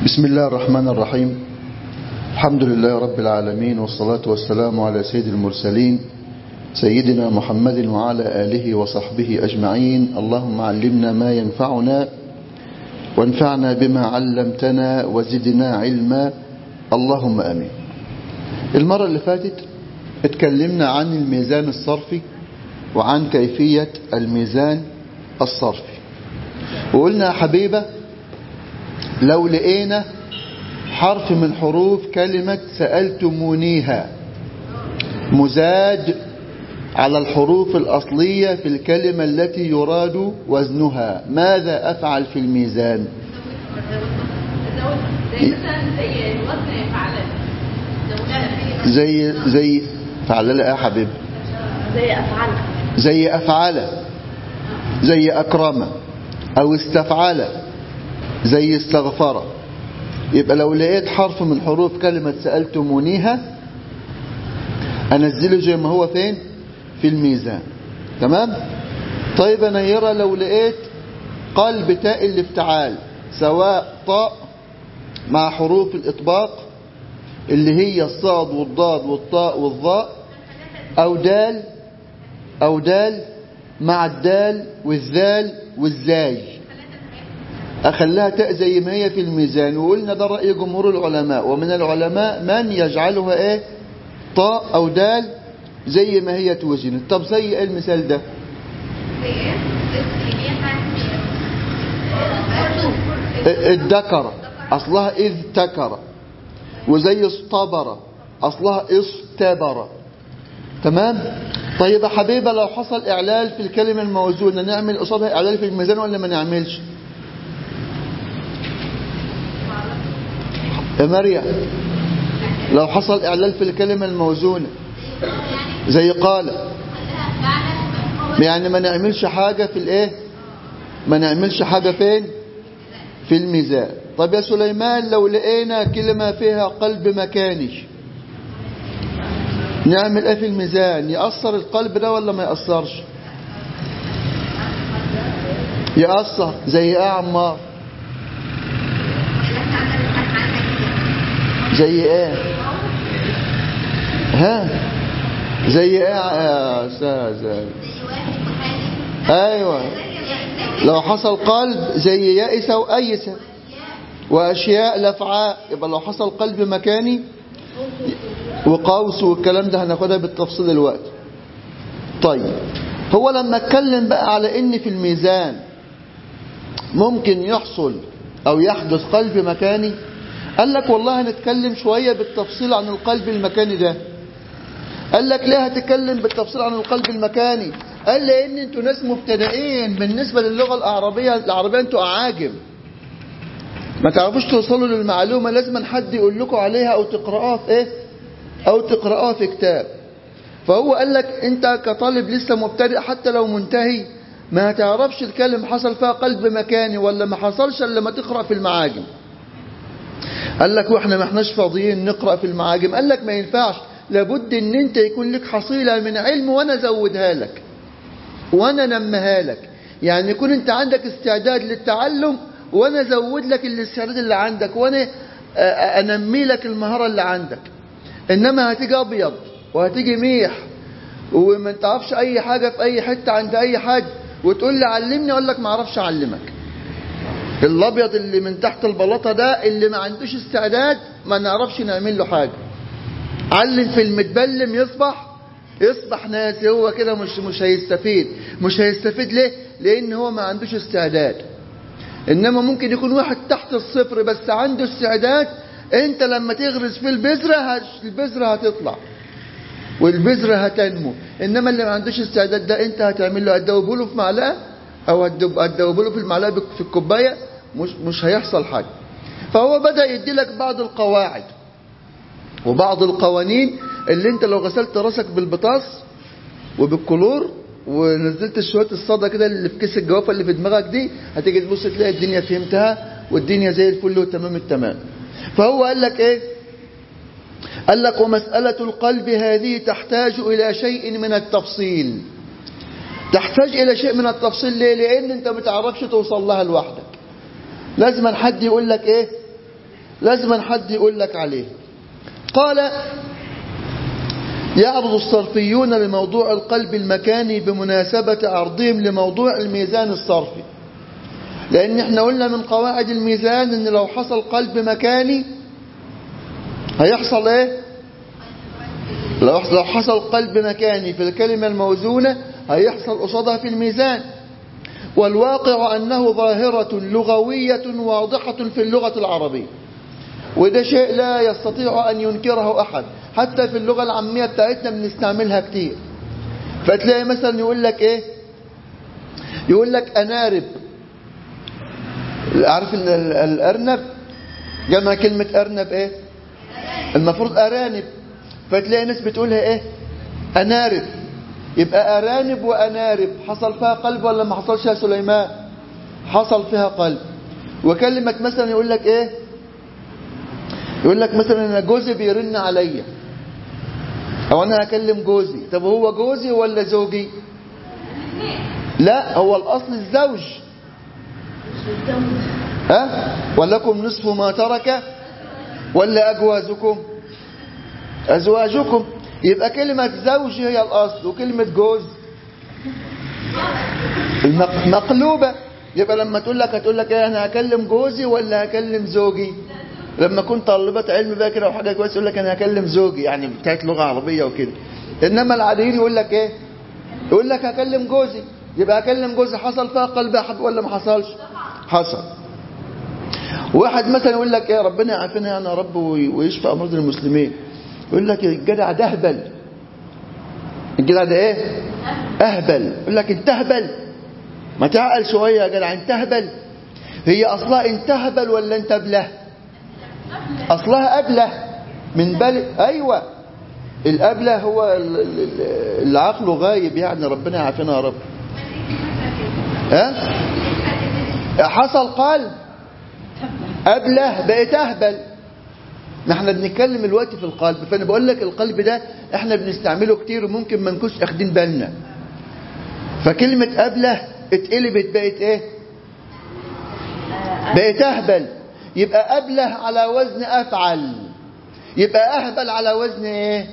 بسم الله الرحمن الرحيم الحمد لله رب العالمين والصلاة والسلام على سيد المرسلين سيدنا محمد وعلى آله وصحبه أجمعين اللهم علمنا ما ينفعنا وانفعنا بما علمتنا وزدنا علما اللهم أمين المرة اللي فاتت اتكلمنا عن الميزان الصرفي وعن كيفية الميزان الصرفي وقلنا يا حبيبة لو لقينا حرف من حروف كلمة سألتمونيها مزاد على الحروف الأصلية في الكلمة التي يراد وزنها ماذا أفعل في الميزان زي زي فعلل يا حبيب زي أفعل زي أفعل زي أكرم أو استفعل زي استغفر يبقى لو لقيت حرف من حروف كلمة سألتمونيها أنزله زي ما هو فين في الميزان تمام طيب أنا يرى لو لقيت قلب تاء الافتعال سواء طاء مع حروف الإطباق اللي هي الصاد والضاد والطاء والظاء أو دال أو دال مع الدال والذال والزاي أخليها تاء زي ما هي في الميزان وقلنا ده رأي جمهور العلماء ومن العلماء من يجعلها ايه طاء أو دال زي ما هي توزن طب زي ايه المثال ده الذكر أصلها إذ تكر وزي اصطبر أصلها اصطبر تمام طيب يا حبيبة لو حصل إعلال في الكلمة الموزونة نعمل قصادها إعلال في الميزان ولا ما نعملش يا مريم لو حصل إعلال في الكلمة الموزونة زي قال يعني ما نعملش حاجة في الايه ما نعملش حاجة فين في الميزان طب يا سليمان لو لقينا كلمة فيها قلب مكاني نعمل ايه في الميزان يأثر القلب ده ولا ما يأثرش يأثر زي ايه عمار زي ايه ها زي ايه يا استاذ ايوه لو حصل قلب زي يائس وايس واشياء لفعاء يبقى لو حصل قلب مكاني وقوس والكلام ده هناخدها بالتفصيل دلوقتي طيب هو لما اتكلم بقى على ان في الميزان ممكن يحصل او يحدث قلب مكاني قال لك والله هنتكلم شوية بالتفصيل عن القلب المكاني ده قال لك ليه هتتكلم بالتفصيل عن القلب المكاني قال لان انتوا ناس مبتدئين بالنسبة للغة العربية العربية انتوا اعاجم ما تعرفوش توصلوا للمعلومة لازم حد يقول لكم عليها او تقرأوها في ايه او تقرأوها في كتاب فهو قال لك انت كطالب لسه مبتدئ حتى لو منتهي ما هتعرفش الكلم حصل فيها قلب مكاني ولا ما حصلش الا لما تقرأ في المعاجم قال لك واحنا ما احناش فاضيين نقرأ في المعاجم قال لك ما ينفعش لابد ان انت يكون لك حصيلة من علم وانا ازودها لك وانا نمها لك يعني يكون انت عندك استعداد للتعلم وانا ازود لك الاستعداد اللي عندك وانا انمي لك المهارة اللي عندك انما هتيجي ابيض وهتيجي ميح وما تعرفش اي حاجة في اي حتة عند اي حد وتقول لي علمني اقول لك ما اعرفش اعلمك الابيض اللي من تحت البلاطه ده اللي ما عندوش استعداد ما نعرفش نعمل له حاجه علم في المتبلم يصبح يصبح ناسي هو كده مش مش هيستفيد مش هيستفيد ليه لان هو ما عندوش استعداد انما ممكن يكون واحد تحت الصفر بس عنده استعداد انت لما تغرس في البذره البذره هتطلع والبذره هتنمو انما اللي ما عندوش استعداد ده انت هتعمل له هتدوبه له في معلقه او هتدوبه له في المعلقه في الكوبايه مش مش هيحصل حاجه فهو بدا يدي لك بعض القواعد وبعض القوانين اللي انت لو غسلت راسك بالبطاس وبالكلور ونزلت شويه الصدى كده اللي في كيس الجوافه اللي في دماغك دي هتيجي تبص تلاقي الدنيا فهمتها والدنيا زي الفل وتمام التمام فهو قال لك ايه قال لك ومساله القلب هذه تحتاج الى شيء من التفصيل تحتاج إلى شيء من التفصيل ليه لأن أنت ما تعرفش توصل لها لوحدك لازم حد يقول لك إيه لازم حد يقول لك عليه قال يعرض الصرفيون لموضوع القلب المكاني بمناسبة عرضهم لموضوع الميزان الصرفي لأن احنا قلنا من قواعد الميزان ان لو حصل قلب مكاني هيحصل ايه لو لو حصل قلب مكاني في الكلمة الموزونة هيحصل قصادها في الميزان والواقع أنه ظاهرة لغوية واضحة في اللغة العربية وده شيء لا يستطيع أن ينكره أحد حتى في اللغة العامية بتاعتنا بنستعملها كتير فتلاقي مثلا يقول لك ايه يقول لك أنارب عارف ان ال- الأرنب جمع كلمة أرنب ايه المفروض أرانب فتلاقي ناس بتقولها ايه أنارب يبقى أرانب وأنارب حصل فيها قلب ولا ما حصلش يا سليمان حصل فيها قلب وكلمة مثلا يقول لك ايه يقول لك مثلا انا جوزي بيرن عليا او انا هكلم جوزي طب هو جوزي ولا زوجي لا هو الاصل الزوج ها ولكم نصف ما ترك ولا اجوازكم ازواجكم يبقى كلمة زوج هي الاصل وكلمة جوز المق- مقلوبة يبقى لما تقول لك هتقول لك ايه انا هكلم جوزي ولا هكلم زوجي لما كنت طالبة علم بقى كده وحاجة كويسة يقول لك انا هكلم زوجي يعني بتاعت لغة عربية وكده انما العاديين يقول لك ايه يقول لك هكلم جوزي يبقى هكلم جوزي حصل فيها قلب احد ولا ما حصلش حصل واحد مثلا يقول لك ايه ربنا يعافينا يعني يا رب وي- ويشفى امراض المسلمين يقول لك الجدع ده اهبل الجدع ده ايه اهبل يقول لك انت اهبل ما تعقل شويه يا جدع انت اهبل هي اصلها انت اهبل ولا انت ابله اصلها ابله من بل ايوه الابله هو ال- ال- ال- اللي عقله غايب يعني ربنا يعافينا يا رب ها حصل قلب أبله بقيت أهبل نحن بنتكلم الوقت في القلب فأنا بقول لك القلب ده احنا بنستعمله كتير وممكن ما نكونش اخدين بالنا فكلمة أبله اتقلبت بقت ايه بقت أهبل يبقى أبله على وزن أفعل يبقى أهبل على وزن ايه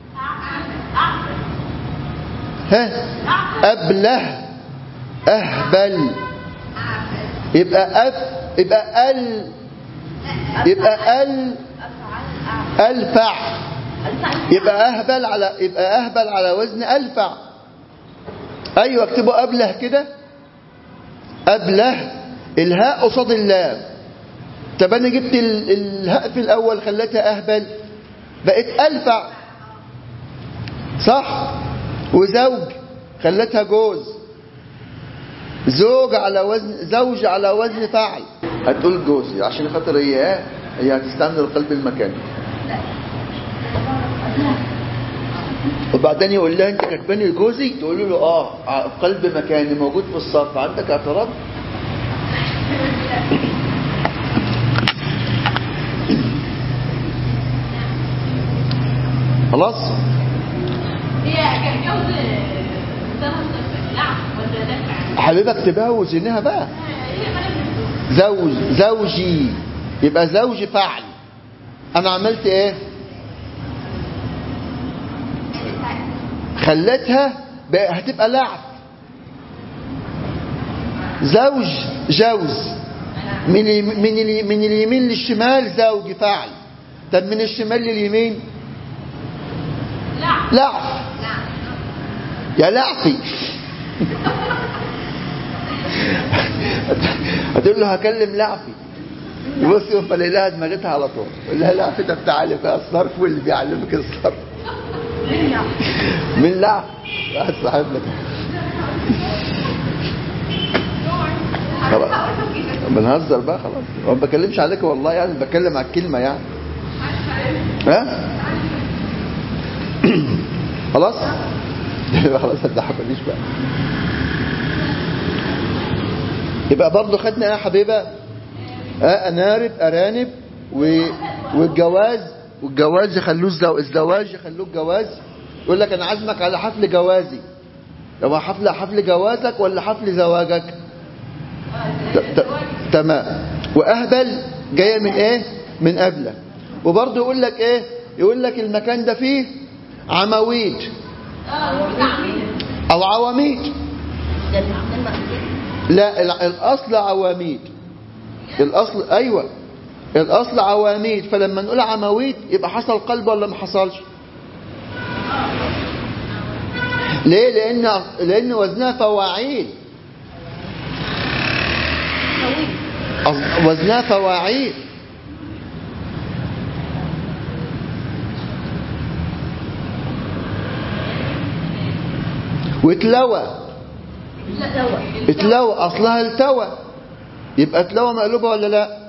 ها أبله أهبل يبقى أب يبقى ال يبقى ال الفع يبقى اهبل على يبقى اهبل على وزن الفع ايوه اكتبوا ابله كده ابله الهاء قصاد اللام طب انا جبت ال- الهاء في الاول خليتها اهبل بقت الفع صح وزوج خلتها جوز زوج على وزن زوج على وزن فاعل هتقول جوزي عشان خاطر هي ايه هي هتستعمل القلب المكاني وبعدين يقول لها انت كاتباني جوزي تقول له اه ع- قلب مكاني موجود في الصف عندك اعتراض خلاص هي كان جوز زمن لعب ولا دفع حبيبه اكتبها وزنها بقى هي مالك زوج زوجي يبقى زوج فعل انا عملت ايه خليتها بقى هتبقى لعب زوج جوز من اليم- من الي- من اليمين للشمال زوج فعل طب من الشمال لليمين لعب لعب يا لعفي هتقول له هكلم لعفي يبص يوم فلاقي لها دماغتها على طول يقول لها لعفي ده بتعلم فيها الصرف واللي بيعلمك الصرف من لعب واحد صاحبنا كده. خلاص بنهزر بقى خلاص ما بكلمش عليك والله يعني بتكلم على الكلمة يعني ها خلاص خلاص ما تضحكنيش بقى يبقى برضه خدنا ايه يا حبيبه آه انارب ارانب و... والجواز والجواز يخلوه الزو... الزواج يخلوه الجواز يقول لك انا عازمك على حفل جوازي يبقى حفل حفل جوازك ولا حفل زواجك ت... ت... تمام واهبل جايه من ايه من قبله وبرضه يقول لك ايه يقول لك المكان ده فيه عواميد اه تعميد او عواميد ده المعمل مقصود لا ال- الاصل عواميد الاصل ايوه الاصل عواميد فلما نقول عواميد يبقى حصل قلب ولا ما حصلش ليه لان لان وزنها فواعيل طويل أص- وزنها فواعيل وتلوى لا دواء اتلوى اصلها التوى يبقى تلوى مقلوبه ولا لا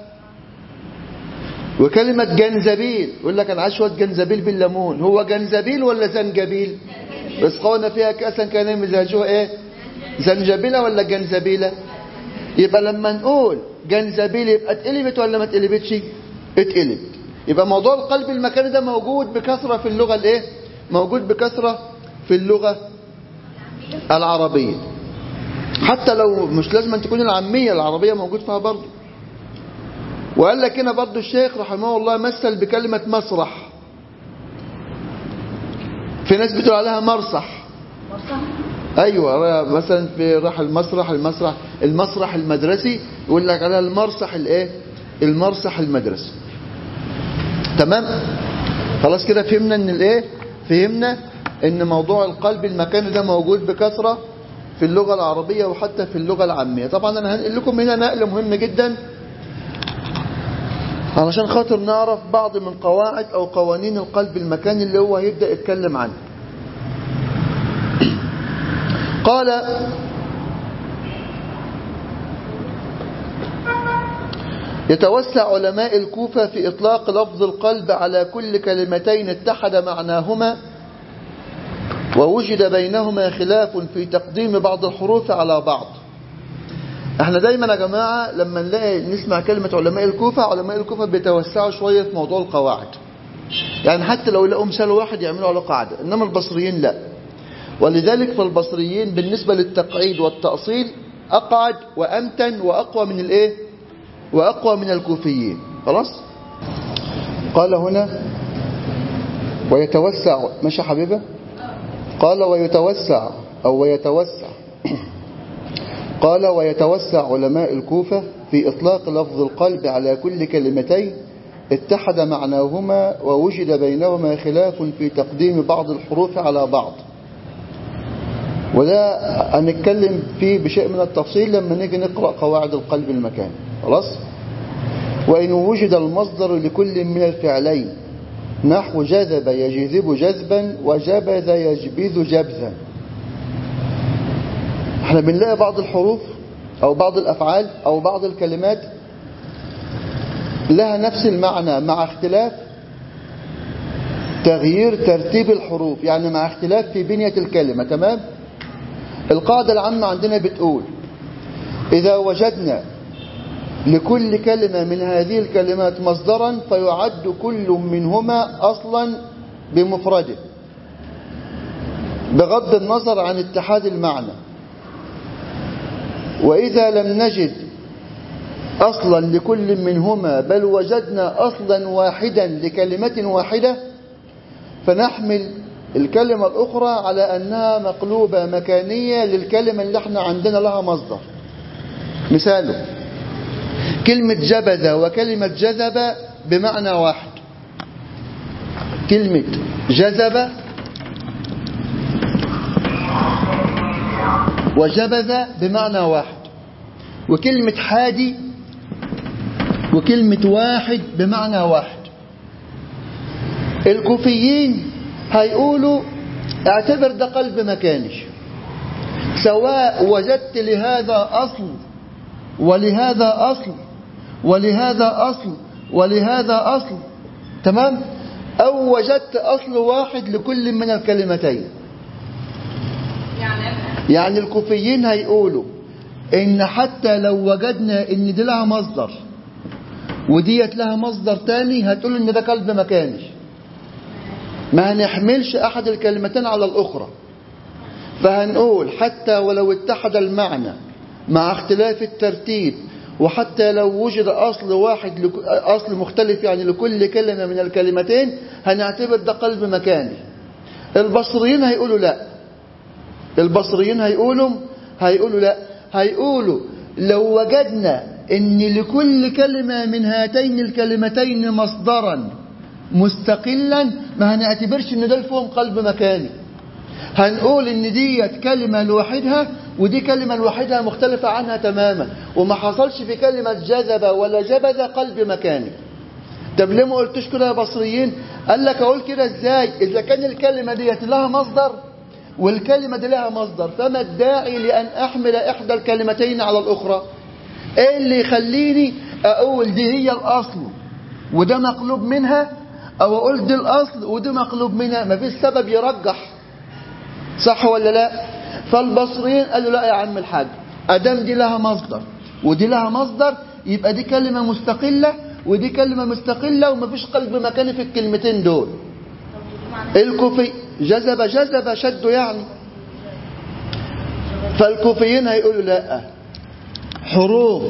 وكلمة جنزبيل يقول لك انا عايز شويه جنزبيل بالليمون هو جنزبيل ولا زنجبيل بس قولنا فيها كاسا كان مزاجها ايه زنجبيلة ولا جنزبيلة يبقى لما نقول جنزبيل يبقى اتقلبت ولا ما اتقلبتش اتقلبت يبقى موضوع القلب المكاني ده موجود بكثرة في اللغة الايه موجود بكثرة في اللغة العربية حتى لو مش لازم أن تكون العامية العربية موجود فيها برضه وقال لك هنا برضه الشيخ رحمه الله مثل بكلمة مسرح في ناس بتقول عليها مرصح مرصح ايوه مثلا في راح المسرح المسرح المسرح المدرسي يقول لك عليها المرصح الايه المرصح المدرسي تمام خلاص كده فهمنا ان الايه فهمنا ان موضوع القلب المكاني ده موجود بكثره في اللغه العربيه وحتى في اللغه العاميه طبعا انا هنقل لكم هنا نقل مهم جدا علشان خاطر نعرف بعض من قواعد او قوانين القلب المكاني اللي هو هيبدا يتكلم عنه قال يتوسع علماء الكوفة في إطلاق لفظ القلب على كل كلمتين اتحد معناهما ووجد بينهما خلاف في تقديم بعض الحروف على بعض احنا دايما يا جماعة لما نلاقي نسمع كلمة علماء الكوفة علماء الكوفة بيتوسعوا شوية في موضوع القواعد يعني حتى لو لقوا مثال واحد يعملوا على قاعدة إنما البصريين لا ولذلك فالبصريين بالنسبة للتقعيد والتأصيل أقعد وأمتن وأقوى من الإيه وأقوى من الكوفيين خلاص قال هنا ويتوسع ماشي يا حبيبة قال ويتوسع أو ويتوسع قال ويتوسع علماء الكوفة في إطلاق لفظ القلب على كل كلمتين اتحد معناهما ووجد بينهما خلاف في تقديم بعض الحروف على بعض وده هنتكلم فيه بشيء من التفصيل لما نيجي نقرأ قواعد القلب المكاني خلاص وإن وجد المصدر لكل من الفعلين نحو جذب يجذب جذبا وجبذ يجبذ جبذا احنا بنلاقي بعض الحروف او بعض الافعال او بعض الكلمات لها نفس المعنى مع اختلاف تغيير ترتيب الحروف يعني مع اختلاف في بنية الكلمة تمام القاعدة العامة عندنا بتقول إذا وجدنا لكل كلمة من هذه الكلمات مصدرا فيعد كل منهما أصلا بمفرده بغض النظر عن اتحاد المعنى وإذا لم نجد أصلا لكل منهما بل وجدنا أصلا واحدا لكلمة واحدة فنحمل الكلمة الأخرى على أنها مقلوبة مكانية للكلمة اللي احنا عندنا لها مصدر مثاله كلمة جبذ وكلمة جذب بمعنى واحد كلمة جذب وجبذ بمعنى واحد وكلمة حادي وكلمة واحد بمعنى واحد الكوفيين هيقولوا اعتبر ده قلب مكاني سواء وجدت لهذا أصل ولهذا أصل ولهذا أصل ولهذا أصل تمام أو وجدت أصل واحد لكل من الكلمتين يعني يعني الكوفيين هيقولوا إن حتى لو وجدنا إن دي لها مصدر وديت لها مصدر تاني هتقول إن ده قلب مكاني ما هنحملش أحد الكلمتين على الأخرى فهنقول حتى ولو اتحد المعنى مع اختلاف الترتيب وحتى لو وجد أصل واحد لك... أصل مختلف يعني لكل كلمة من الكلمتين هنعتبر ده قلب مكاني البصريين هيقولوا لا البصريين هيقولوا هيقولوا لا هيقولوا لو وجدنا ان لكل كلمة من هاتين الكلمتين مصدرا مستقلا ما هنعتبرش ان ده فيهم قلب مكاني هنقول ان ديت كلمة لوحدها ودي كلمة لوحدها مختلفة عنها تماما وما حصلش في كلمة جذب ولا جبذ قلب مكاني طب ليه ما قلتوش كده يا بصريين قال لك اقول كده ازاي اذا كان الكلمة ديت لها مصدر والكلمة دي لها مصدر فما الداعي لأن أحمل إحدى الكلمتين على الأخرى إيه اللي يخليني أقول دي هي الأصل وده مقلوب منها أو أقول دي الأصل وده مقلوب منها ما فيش سبب يرجح صح ولا لا فالبصريين قالوا لا يا عم الحاج أدام دي لها مصدر ودي لها مصدر يبقى دي كلمة مستقلة ودي كلمة مستقلة وما فيش قلب مكاني في الكلمتين دول الكوفي جذب جذب شد يعني فالكوفيين هيقولوا لا حروف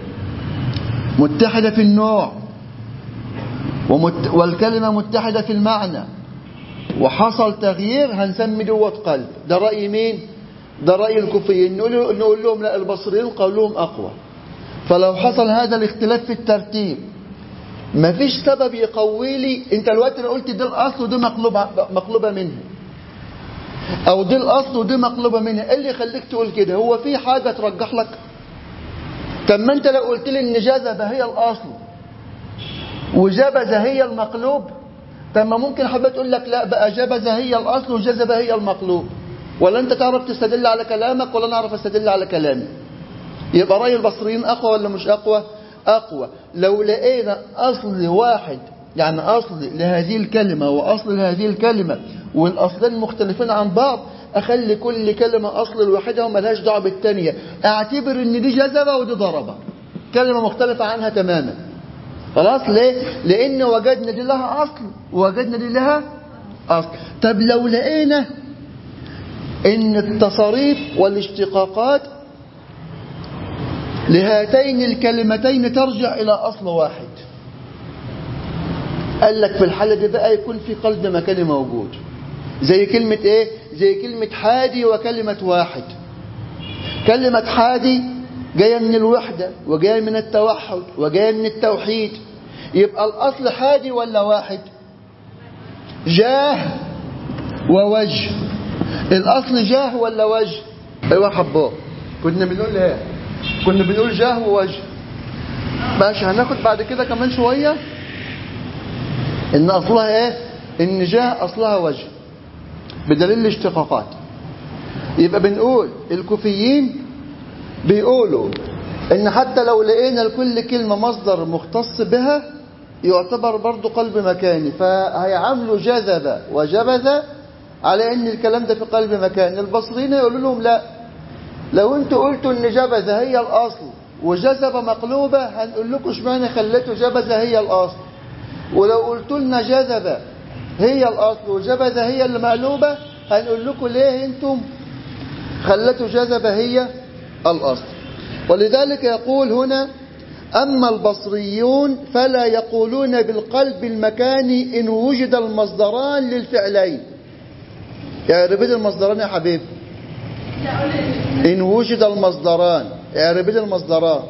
متحدة في النوع ومت والكلمة متحدة في المعنى وحصل تغيير هنسمي دوت قلب ده رأي مين ده رأي الكوفيين نقول, نقول لهم لا البصريين قولهم أقوى فلو حصل هذا الاختلاف في الترتيب ما فيش سبب يقوي لي انت الوقت انا قلت دي الاصل ودي مقلوبه مقلوبه منها او دي الاصل ودي مقلوبه منها ايه اللي يخليك تقول كده هو في حاجه ترجح لك طب ما انت لو قلت لي ان جذب هي الاصل وجبذ هي المقلوب طب ما ممكن حبيت تقول لك لا بقى جبذ هي الاصل وجذب هي المقلوب ولا انت تعرف تستدل على كلامك ولا انا اعرف استدل على كلامي يبقى راي البصريين اقوى ولا مش اقوى أقوى لو لقينا أصل واحد يعني أصل لهذه الكلمة وأصل لهذه الكلمة والأصلين مختلفين عن بعض أخلي كل كلمة أصل الواحدة وملهاش دعوة بالتانية أعتبر إن دي جذبة ودي ضربة كلمة مختلفة عنها تماما خلاص ليه؟ لأن وجدنا دي لها أصل ووجدنا دي لها أصل طب لو لقينا إن التصاريف والاشتقاقات لهاتين الكلمتين ترجع إلى أصل واحد قال لك في الحالة دي بقى يكون في قلب مكاني موجود زي كلمة ايه زي كلمة حادي وكلمة واحد كلمة حادي جاية من الوحدة وجاية من التوحد وجاية من التوحيد يبقى الأصل حادي ولا واحد جاه ووجه الأصل جاه ولا وجه أيوة حباه كنا بنقول ايه كنا بنقول جاه ووجه ماشي هناخد بعد كده كمان شوية ان اصلها ايه ان جاه اصلها وجه بدليل الاشتقاقات يبقى بنقول الكوفيين بيقولوا ان حتى لو لقينا لكل كلمة مصدر مختص بها يعتبر برضو قلب مكاني فهيعاملوا جذب وجبذ على ان الكلام ده في قلب مكاني البصريين يقولوا لهم لا لو انتوا قلتوا ان جبذ هي الاصل وجذب مقلوبة هنقول لكم اشمعنى خليتوا جبذ هي الاصل ولو قلتوا لنا جذب هي الاصل وجبذ هي المقلوبة هنقول لكم ليه انتم خليتوا جذب هي الاصل ولذلك يقول هنا أما البصريون فلا يقولون بالقلب المكاني إن وجد المصدران للفعلين اعرب لي المصدران يا حبيبي إن وجد المصدران اعرب لي المصدران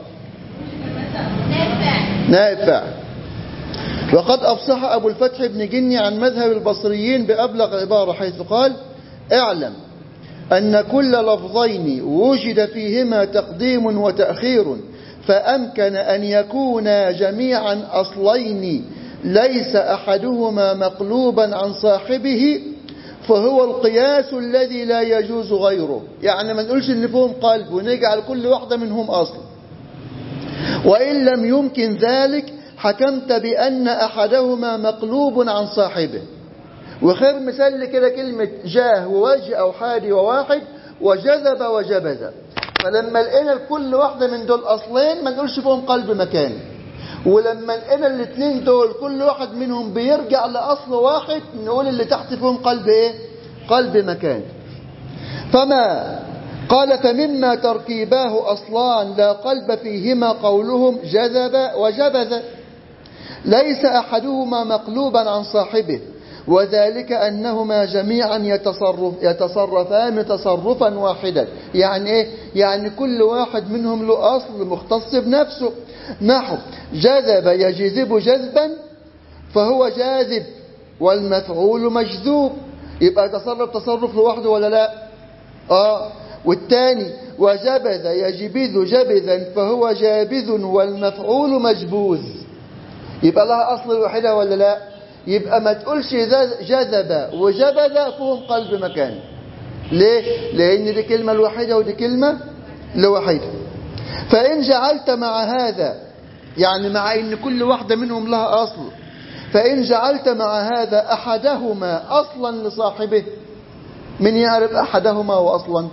نافع وقد أفصح أبو الفتح بن جني عن مذهب البصريين بأبلغ عبارة حيث قال اعلم أن كل لفظين وجد فيهما تقديم وتأخير فأمكن أن يكونا جميعا أصلين ليس أحدهما مقلوبا عن صاحبه فهو القياس الذي لا يجوز غيره يعني ما نقولش ان فيهم قلب ونجعل كل واحدة منهم أصل وإن لم يمكن ذلك حكمت بأن أحدهما مقلوب عن صاحبه وخير مثال كده كلمة جاه ووجه أو حادي وواحد وجذب وجبذ فلما لقينا كل واحدة من دول أصلين ما نقولش فيهم قلب مكاني ولما لقينا الاثنين دول كل واحد منهم بيرجع لأصل واحد نقول اللي تحت فيهم قلب ايه قلب مكاني فما قال فمما تركيباه أصلان لا قلب فيهما قولهم جذب وجبذ ليس أحدهما مقلوبا عن صاحبه وذلك أنهما جميعا يتصرف يتصرفان تصرفا واحدا يعني إيه؟ يعني كل واحد منهم له أصل مختص بنفسه نحو جذب يجذب جذبا فهو جاذب والمفعول مجذوب يبقى يتصرف تصرف لوحده ولا لا آه والثاني وجبذ يجبذ جبذا فهو جابذ والمفعول مجبوذ يبقى لها أصل الوحيدة ولا لا يبقى ما تقولش جذب وجبذ فهم قلب مكان ليه لأن دي كلمة الوحيدة ودي كلمة لوحيدة فإن جعلت مع هذا يعني مع إن كل واحدة منهم لها أصل فإن جعلت مع هذا أحدهما أصلا لصاحبه من يعرف أحدهما وأصلا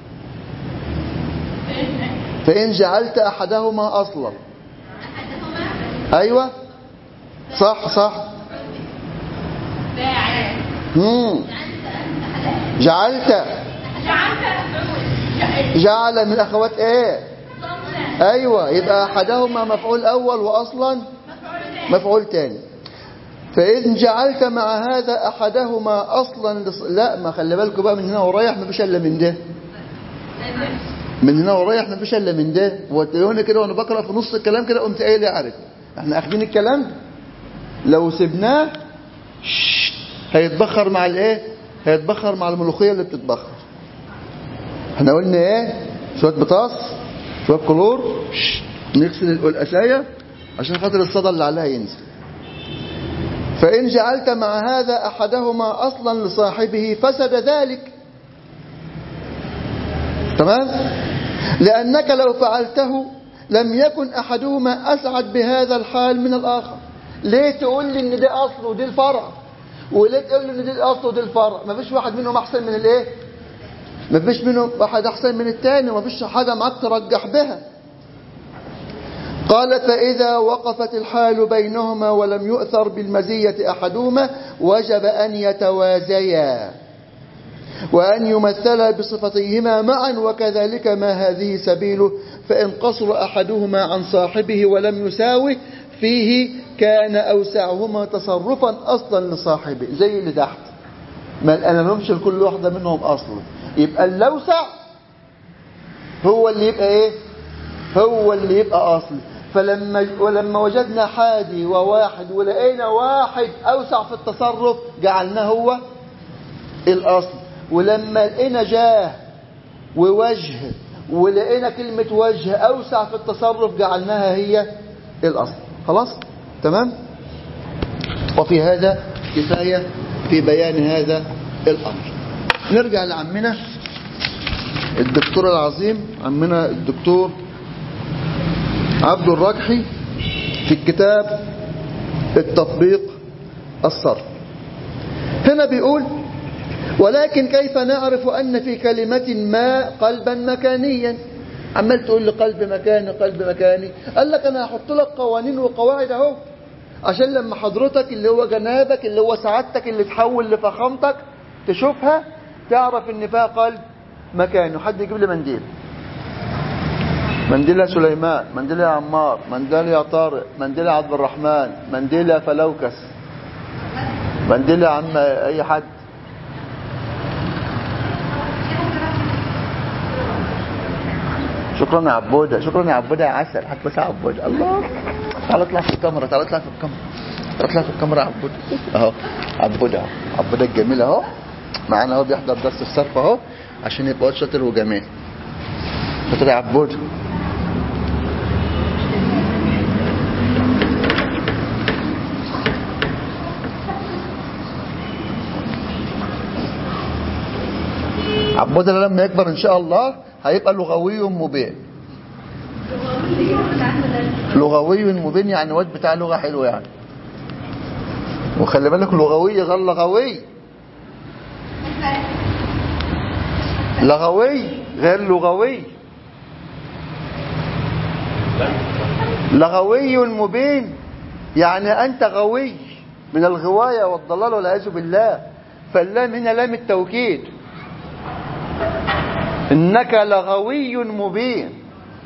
فإن جعلت أحدهما أصلا أيوة صح صح فاعل مم. جعلت جعل من أخوات إيه أيوة يبقى أحدهما مفعول أول وأصلا مفعول تاني فإذن جعلت مع هذا أحدهما أصلا لص... لا ما خلي بالكم بقى من هنا ورايح ما فيش إلا من ده من هنا ورايح ما فيش إلا من ده وتلاقوني كده وأنا بقرأ في نص الكلام كده قمت قايل أعرف احنا أخدين الكلام ده لو سبناه شش، هيتبخر مع الايه هيتبخر مع الملوخيه اللي بتتبخر احنا قلنا ايه شويه بطاس شويه كلور شش، نغسل القلقشايه عشان خاطر الصدى اللي عليها ينزل فإن جعلت مع هذا أحدهما أصلا لصاحبه فسد ذلك تمام لأنك لو فعلته لم يكن أحدهما أسعد بهذا الحال من الآخر ليه تقول لي إن ده أصل ودي الفرع وليه تقول لي إن دي الأصل ودي الفرع ما فيش واحد منهم أحسن من الإيه ما فيش منهم واحد أحسن من التاني وما فيش حاجة معاك ترجح بها قال فإذا وقفت الحال بينهما ولم يؤثر بالمزية أحدهما وجب أن يتوازيا وأن يمثلا بصفتيهما معا وكذلك ما هذه سبيله فإن قصر أحدهما عن صاحبه ولم يساوي فيه كان أوسعهما تصرفا أصلا لصاحبه زي اللي تحت ما أنا نمشي لكل واحدة منهم أصلا يبقى الأوسع هو اللي يبقى إيه هو اللي يبقى أصل فلما ولما وجدنا حادي وواحد ولقينا واحد أوسع في التصرف جعلناه هو الأصل ولما لقينا جاه ووجه ولقينا كلمة وجه أوسع في التصرف جعلناها هي الأصل خلاص تمام وفي هذا كفاية في بيان هذا الأمر نرجع لعمنا الدكتور العظيم عمنا الدكتور عبد الرجحي في الكتاب التطبيق الصرف هنا بيقول ولكن كيف نعرف أن في كلمة ما قلبا مكانيا عمال تقول لي قلب مكاني قلب مكاني قال لك أنا هحط لك قوانين وقواعد أهو عشان لما حضرتك اللي هو جنابك اللي هو سعادتك اللي تحول لفخامتك تشوفها تعرف ان فيها قلب مكاني حد يجيب لي منديل منديل يا سليمان منديل يا عمار منديل يا طارق منديل يا عبد الرحمن منديل يا فلوكس منديل يا عم اي حد شكرا يا عبودة شكرا يا عبودة يا عسل حط بس يا عبودة الله تعال اطلع في الكاميرا تعال اطلع في الكاميرا تعال اطلع في الكاميرا يا عبودة اهو عبودة اهو عبودة الجميل اهو معانا اهو بيحضر درس الصرف اهو عشان يبقى شاطر وجميل شاطر يا عبودة عبودة ده لما يكبر ان شاء الله هيبقى لغوي مبين لغوي مبين يعني واد بتاع لغة حلوة يعني وخلي بالك لغوي غير لغوي لغوي غير لغوي لغوي مبين يعني أنت غوي من الغواية والضلال والعياذ بالله فاللام هنا لام التوكيد إنك لغوي مبين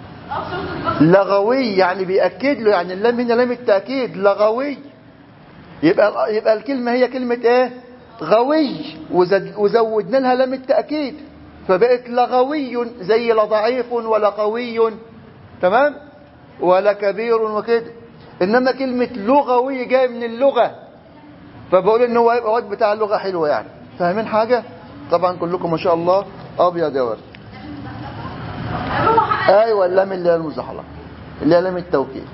لغوي يعني بيأكد له يعني اللام هنا لام التأكيد لغوي يبقى يبقى الكلمة هي كلمة ايه غوي وزد وزودنا لها لام التأكيد فبقت لغوي زي لا ضعيف ولا قوي تمام ولا كبير وكده انما كلمة لغوي جاي من اللغة فبقول ان هو يبقى واد بتاع اللغة حلوة يعني فاهمين حاجة طبعا كلكم ما شاء الله ابيض يا ورد ايوه اللام اللي هي المزحلقه اللي هي لام التوكيد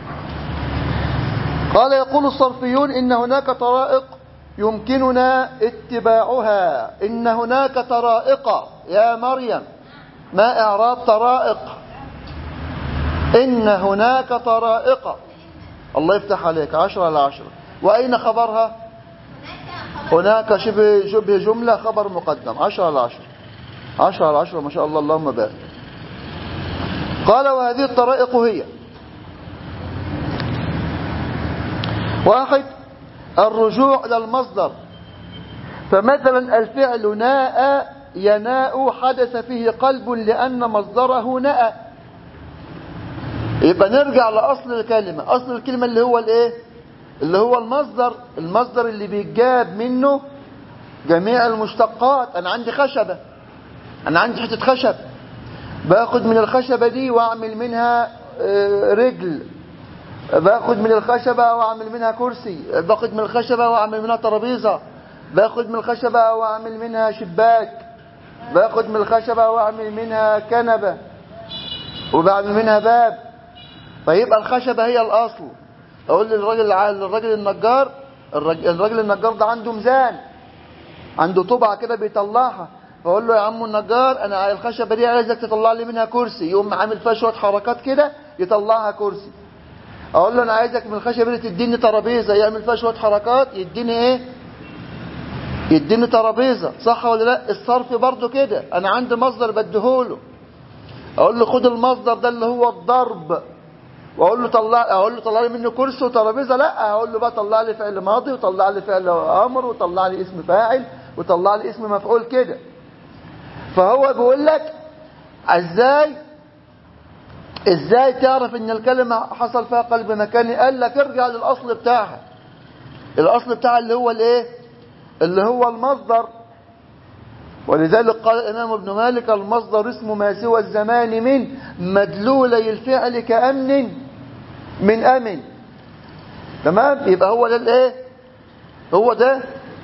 قال يقول الصرفيون ان هناك طرائق يمكننا اتباعها ان هناك طرائق يا مريم ما اعراب طرائق ان هناك طرائق الله يفتح عليك عشرة على عشرة واين خبرها هناك شبه شبه جملة خبر مقدم عشرة على عشرة عشرة على عشرة ما شاء الله اللهم بارك قال وهذه الطرائق هي واحد الرجوع إلى المصدر فمثلا الفعل ناء يناء حدث فيه قلب لأن مصدره ناء يبقى نرجع لأصل الكلمة أصل الكلمة اللي هو الايه اللي هو المصدر المصدر اللي بيجاب منه جميع المشتقات أنا عندي خشبة أنا عندي حتة خشب باخد من الخشبة دي واعمل منها آه، رجل باخد من الخشبة واعمل منها كرسي باخد من الخشبة واعمل منها ترابيزة باخد من الخشبة واعمل منها شباك باخد من الخشبة واعمل منها كنبة وبعمل منها باب فيبقى الخشبة هي الأصل أقول للراجل الراجل النجار الراجل, الراجل النجار ده عنده ميزان عنده طبعة كده بيطلعها فاقول له يا عم النجار انا على الخشبه دي عايزك تطلع لي منها كرسي يقوم عامل فيها شويه حركات كده يطلعها كرسي اقول له انا عايزك من الخشبه دي تديني ترابيزه يعمل فيها شويه حركات يديني ايه يديني ترابيزه صح ولا لا الصرف برضو كده انا عندي مصدر بديهوله اقول له خد المصدر ده اللي هو الضرب واقول له طلع اقول له طلع لي منه كرسي وترابيزه لا اقول له بقى طلع لي فعل ماضي وطلع لي فعل امر وطلع لي اسم فاعل وطلع لي اسم مفعول كده فهو بيقول لك ازاي ازاي تعرف ان الكلمة حصل فيها قلب مكاني قال لك ارجع للاصل بتاعها الاصل بتاعها اللي هو الايه اللي هو المصدر ولذلك قال الامام ابن مالك المصدر اسم ما سوى الزمان من مدلولي الفعل كأمن من امن تمام يبقى هو ده الايه هو ده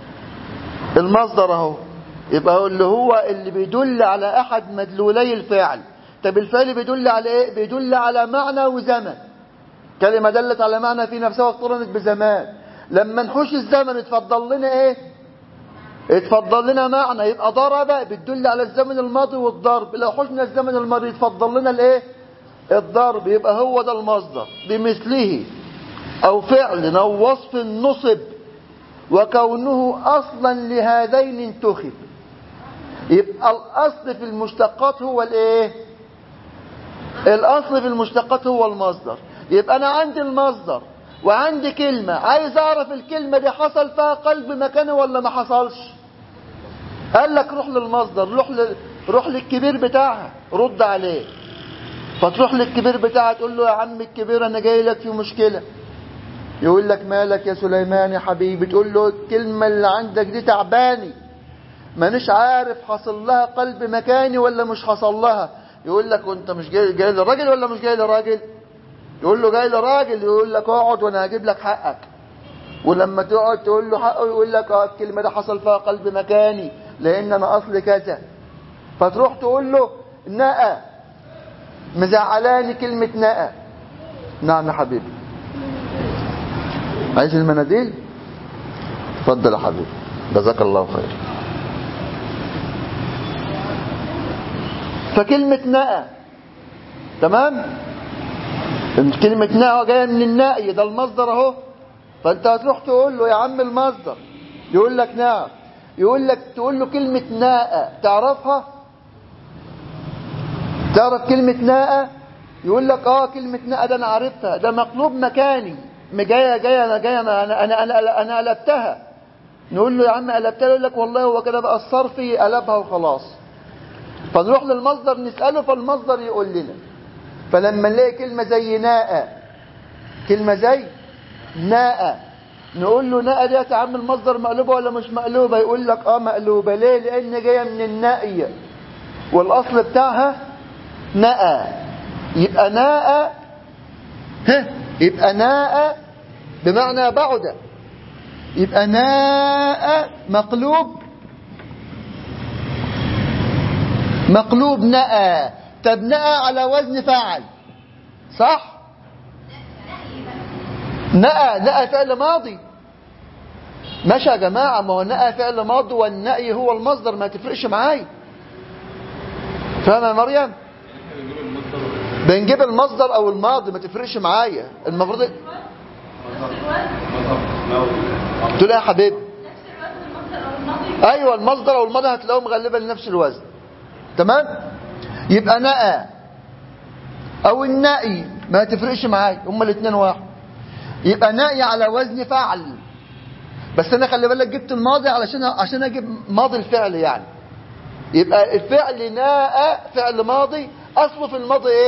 المصدر اهو يبقى اللي هو اللي بيدل على احد مدلولي الفعل طب الفعل بيدل على ايه بيدل على معنى وزمن كلمه دلت على معنى في نفسها واقترنت بزمان لما نحوش الزمن اتفضل لنا ايه اتفضل لنا معنى يبقى ضرب بتدل على الزمن الماضي والضرب لو حشنا الزمن الماضي يتفضل لنا الايه الضرب يبقى هو ده المصدر بمثله او فعل او وصف نصب وكونه اصلا لهذين انتخب يبقى الاصل في المشتقات هو الايه الاصل في المشتقات هو المصدر يبقى انا عندي المصدر وعندي كلمة عايز اعرف الكلمة دي حصل فيها قلب مكانه ولا ما حصلش قال لك روح للمصدر روح ل... روح للكبير بتاعها رد عليه فتروح للكبير بتاعها تقول له يا عم الكبير انا جاي لك في مشكلة يقول لك مالك يا سليمان يا حبيبي تقول له الكلمة اللي عندك دي تعباني مانيش عارف حصل لها قلب مكاني ولا مش حصل لها يقول لك وانت مش جاي جاي لراجل ولا مش جاي لراجل يقول له جاي لراجل يقول لك اقعد وانا هجيب لك حقك ولما تقعد تقول له حقه يقول لك اه الكلمه دي حصل فيها قلب مكاني لان انا اصل كذا فتروح تقول له نأى مزعلاني كلمه نأى نعم يا حبيبي عايز المناديل اتفضل يا حبيبي جزاك الله خير فكلمة نأى تمام كلمة نأى جاية من النأي ده المصدر اهو فانت هتروح تقول له يا عم المصدر يقول لك نعم يقول لك تقول له كلمة ناء تعرفها تعرف كلمة ناء يقول لك اه كلمة ناء ده انا عرفتها ده مقلوب مكاني جايه جايه انا جايه انا انا انا انا قلبتها نقول له يا عم قلبتها يقول لك والله هو كده بقى الصرفي قلبها وخلاص فنروح للمصدر نسأله فالمصدر يقول لنا فلما نلاقي كلمة زي ناء كلمة زي ناء نقول له ناء دي يا عم المصدر مقلوبة ولا مش مقلوبة يقول لك اه مقلوبة ليه لان جاية من النائية والاصل بتاعها ناء يبقى ناء ها يبقى ناء بمعنى بعد يبقى ناء مقلوب مقلوب نأى طب نأى على وزن فاعل صح نأى نأى فعل ماضي ماشي يا جماعة ما هو نأى فعل ماضي والنأي هو المصدر ما تفرقش معايا فاهم يا مريم بنجيب المصدر او الماضي ما تفرقش معايا المفروض نفس الوزن تقول إيه يا حبيبي نفس الوزن المصدر او الماضي ايوه المصدر او الماضي هتلاقيهم غالبا لنفس الوزن تمام يبقى نأى او النأي ما تفرقش معايا هما الاثنين واحد يبقى نأي على وزن فعل بس انا خلي بالك جبت الماضي علشان عشان اجيب ماضي الفعل يعني يبقى الفعل ناء فعل ماضي اصله في الماضي ايه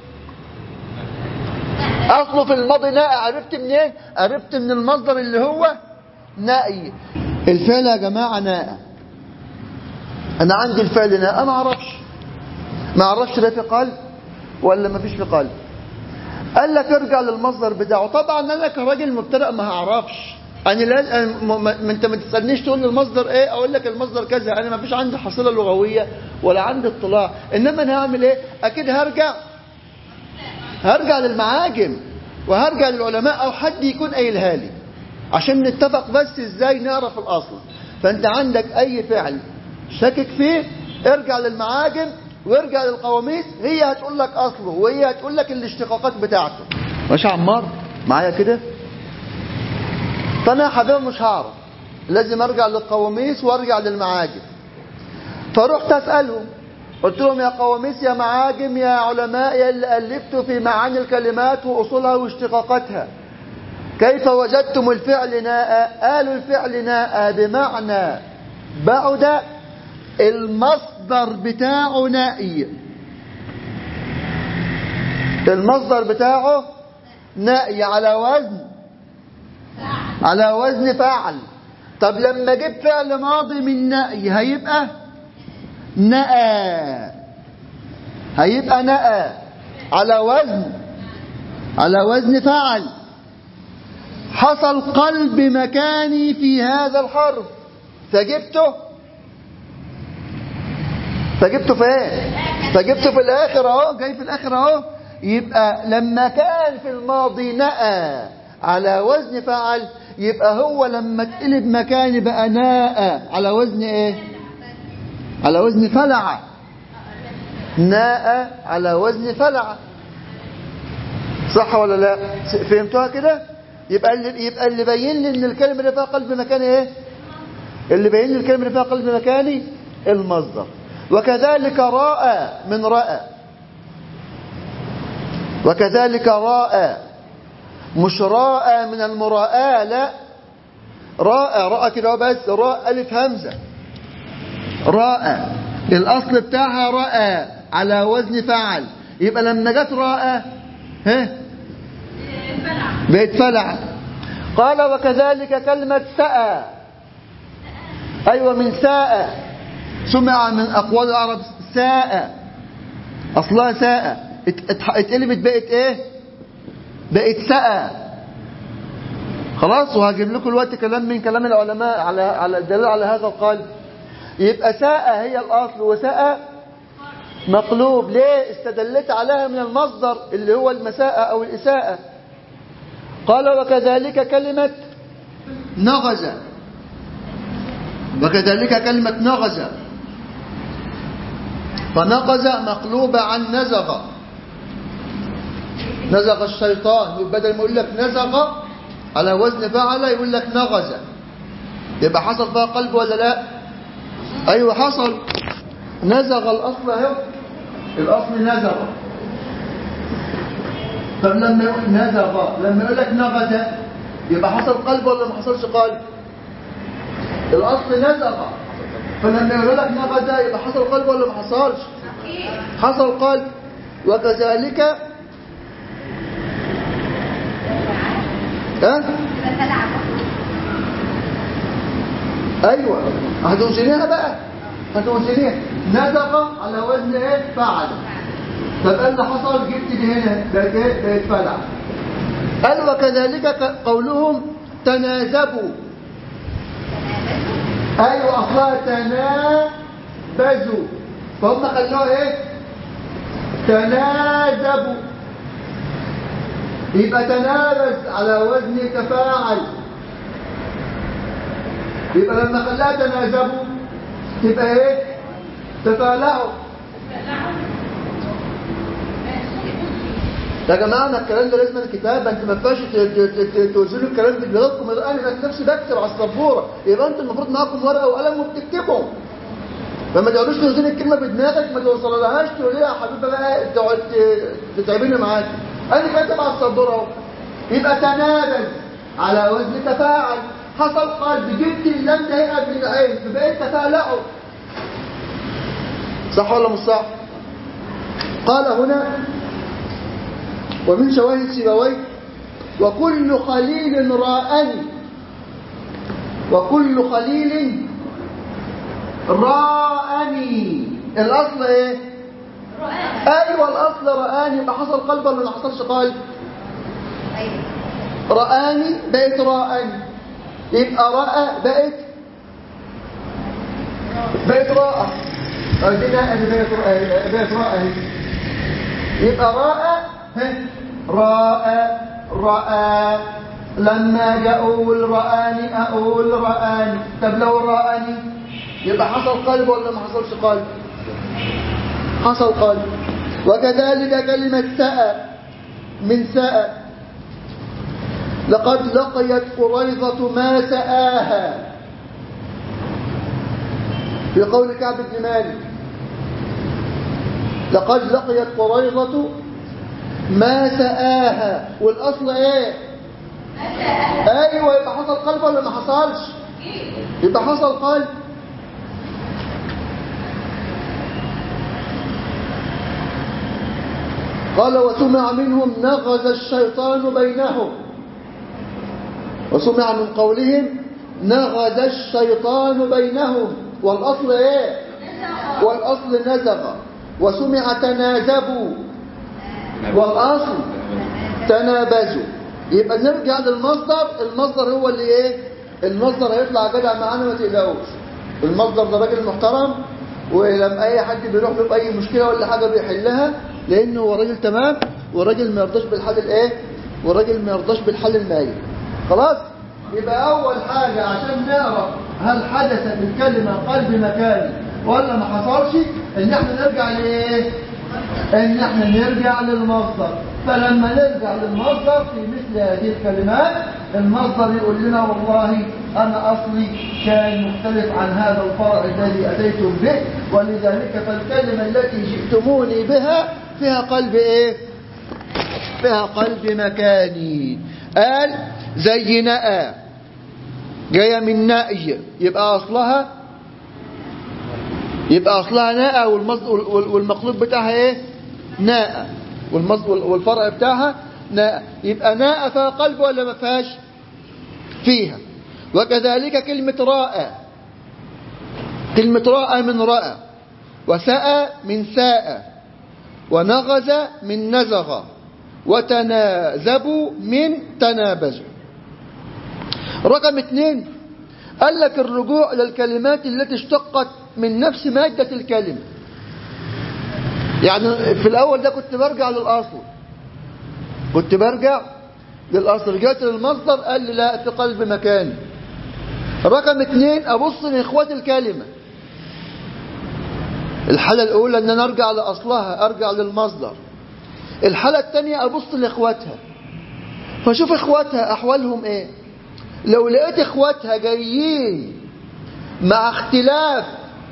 اصله في الماضي ناء عرفت منين عرفت من المصدر اللي هو نائي الفعل يا جماعه ناء انا عندي الفعل ناء ما اعرفش ما اعرفش ده في قلب ولا ما فيش في قلب قال لك ارجع للمصدر بتاعه طبعا انا كراجل مبتدئ ما هعرفش انا لا م- م- انت ما تسالنيش تقول لي المصدر ايه اقول لك المصدر كذا انا ما فيش عندي حصيله لغويه ولا عندي اطلاع انما انا هعمل ايه اكيد هرجع هرجع للمعاجم وهرجع للعلماء او حد يكون قايلها لي عشان نتفق بس ازاي نعرف الاصل فانت عندك اي فعل شاكك فيه ارجع للمعاجم وارجع للقواميس هي هتقول لك اصله وهي هتقول لك الاشتقاقات بتاعته ماشي يا عمار معايا كده فانا يا حبيبي مش هعرف لازم ارجع للقواميس وارجع للمعاجم فرحت اسالهم قلت لهم يا قواميس يا معاجم يا علماء يا اللي الفتوا في معاني الكلمات واصولها واشتقاقاتها كيف وجدتم الفعل ناء قالوا الفعل ناء بمعنى بعد المصدر بتاعه نائي المصدر بتاعه نائي على وزن على وزن فاعل طب لما اجيب فعل ماضي من نائي هيبقى نأى هيبقى نأى على وزن على وزن فعل حصل قلب مكاني في هذا الحرف فجبته فجبته في ايه فجبته في الاخر اهو جاي في الاخر اهو يبقى لما كان في الماضي نأى على وزن فعل يبقى هو لما اتقلب مكاني بقى ناء على وزن ايه على وزن فلع ناء على وزن فلع صح ولا لا فهمتوها كده يبقى اللي يبقى اللي باين لي ان الكلمه اللي فيها قلب مكاني ايه اللي باين لي الكلمه اللي فيها قلب مكاني المصدر وكذلك راى من راى وكذلك راى مش راى من المراءة لا راى راى كده بس راء الف همزه راى الاصل بتاعها راى على وزن فعل يبقى لما جت راى ها بقت فلع قال وكذلك كلمة سأى أيوة من ساء سمع من أقوال العرب ساء أصلها ساء ات- ات- اتقلبت بقت إيه بقت ساء خلاص وهجيب لكم الوقت كلام من كلام العلماء على على الدليل على هذا القال يبقى ساء هي الأصل وساء مقلوب ليه استدلت عليها من المصدر اللي هو المساءة أو الإساءة قال وكذلك كلمة نغز وكذلك كلمة نغز فنغز مقلوبة عن نزغ نزغ الشيطان بدل ما يقول لك نزغ على وزن فعل يقول لك نغز يبقى حصل فيها قلب ولا لا ايوه حصل نزغ الاصل اهو الاصل نزغ طب لما يقول نزغ لما يقول لك نغز يبقى حصل قلب ولا ما حصلش قلب الاصل نزغ فلما يقول لك نغز يبقى حصل قلب ولا ما حصلش حصل قلب وكذلك ها ايوه هتوزنيها بقى هتوزنيها نزغ على وزن ايه فعل طب ايه اللي حصل جبت دي هنا بقت ايه بقت فلع قال وكذلك ق- قولهم تنازبوا ايوه اصلها تنابزوا فهم خلوها ايه تنازبوا يبقى تنابز على وزن تفاعل يبقى لما خلاها تنازبوا تبقى ايه تفاعلوا يا جماعه انا الكلام ده لازم الكتاب انت ما ينفعش ت- ت- ت- توزنوا الكلام في دماغكم انا ذات نفسي بكتب على السبوره يبقى انت المفروض معاكم ورقه وقلم وبتكتبوا فما تقعدوش توزنوا الكلمه بدماغك ما توصلهاش تقول لي يا حبيبي بقى تقعد ت- تتعبيني معاك انا كاتب على السبوره اهو يبقى تنابز على وزن تفاعل حصل قلب جبت اللام ده هي قبل العين فبقيت تفاعلعه صح ولا مش صح قال هنا ومن شواهد سيبويه وكل خليل رآني وكل خليل رآني الأصل ايه ايوه الاصل رآني يبقى حصل قلب ولا ما حصلش قلب رآني بقت رآني يبقى رأى بقت بقت رأى ادينا ادي بقت رأى بقت رأى اهي. يبقى رأى ها، رأى رأى لما جاء اقول رآني اقول رآني طب لو رآني يبقى حصل قلب ولا ما حصلش قلب حصل قلب وكذلك كلمة سأى من سأى لقد لقيت قريظة ما سآها في قول كعب بن مالك لقد لقيت قريظة ما سآها والأصل ايه ايوه يبقى حصل قلب ولا ما حصلش يبقى حصل قلب قال وسمع منهم نغز الشيطان بينهم وسمع من قولهم نغز الشيطان بينهم والأصل ايه والأصل نزغ وسمع تنازبوا والأصل تنابزوا يبقى نرجع للمصدر المصدر هو اللي ايه المصدر هيطلع جدع معانا ما تقلقوش المصدر ده راجل محترم ولما اي حد بيروح له باي مشكله ولا حاجه بيحلها لانه هو راجل تمام وراجل ما يرضاش بالحل الايه وراجل ما يرضاش بالحل المائي خلاص يبقى اول حاجه عشان نعرف هل حدث بالكلمه قلب مكاني ولا ما حصلش ان احنا نرجع لايه ان احنا نرجع للمصدر فلما نرجع للمصدر في مثل هذه الكلمات المصدر يقول لنا والله انا اصلي كان مختلف عن هذا الفرع الذي اتيتم به ولذلك فالكلمة التي جئتموني بها فيها قلب ايه فيها قلب مكاني قال زي نأى جاية من نأي يبقى اصلها يبقى اصلها ناء والمقلوب بتاعها ايه ناء والفرع بتاعها ناء يبقى ناء فيها قلب ولا ما فيهاش فيها وكذلك كلمة راء كلمة راء من رأى وساء من ساء ونغز من نزغ وتنازبوا من تنابزوا رقم اثنين قال لك الرجوع للكلمات التي اشتقت من نفس مادة الكلمة يعني في الأول ده كنت برجع للأصل كنت برجع للأصل جات للمصدر قال لي لا في قلب مكاني رقم اثنين أبص لإخوات الكلمة الحالة الأولى أن أنا أرجع لأصلها أرجع للمصدر الحالة الثانية أبص لإخواتها فشوف إخواتها أحوالهم إيه لو لقيت إخواتها جايين مع اختلاف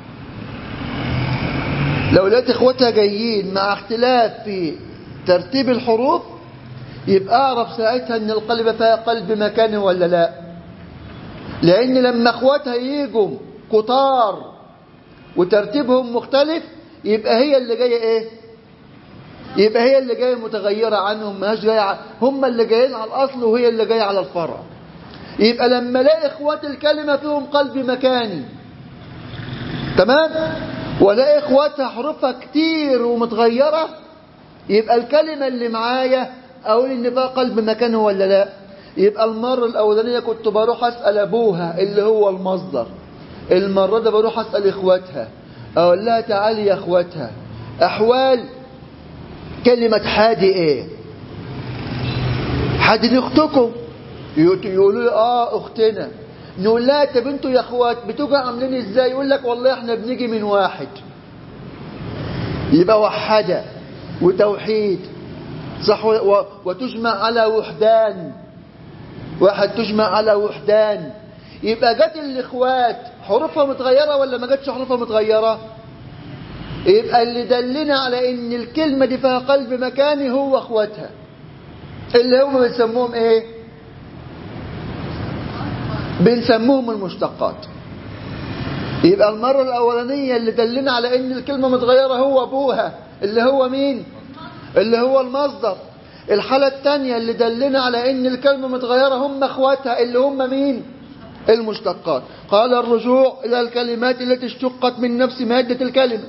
لو لقيت إخواتها جايين مع اختلاف في ترتيب الحروف يبقى أعرف ساعتها أن القلب فيها قلب مكاني ولا لا لأن لما إخواتها يجوا كتار وترتيبهم مختلف يبقى هي اللي جاية ايه يبقى هي اللي جاية متغيرة عنهم ماهاش جاية ع- هم اللي جايين على الأصل وهي اللي جاية على الفرع يبقى لما الاقي اخوات الكلمة فيهم قلب مكاني تمام ولاقي اخواتها حروفها كتير ومتغيرة يبقى الكلمة اللي معايا اقول ان فيها قلب مكانه ولا لا يبقى المرة الاولانية كنت بروح اسأل ابوها اللي هو المصدر المرة ده بروح اسأل اخواتها اقول لها تعالي يا اخواتها احوال كلمة حادي ايه حادي دي اختكم يقول- يقولوا لي اه اختنا نقول لها طب انتوا يا اخوات بتوجوا عاملين ازاي يقول لك والله احنا بنيجي من واحد يبقى وحدة وتوحيد صح و- و- وتجمع على وحدان واحد تجمع على وحدان يبقى جت الاخوات حروفها متغيرة ولا ما جاتش حروفها متغيرة يبقى اللي دلنا على ان الكلمة دي فيها قلب مكاني هو اخواتها اللي هم بنسموهم ايه بنسموهم المشتقات يبقى المرة الأولانية اللي دلنا على إن الكلمة متغيرة هو أبوها اللي هو مين اللي هو المصدر الحالة الثانية اللي دلنا على إن الكلمة متغيرة هم أخواتها اللي هم مين المشتقات قال الرجوع إلى الكلمات التي اشتقت من نفس مادة الكلمة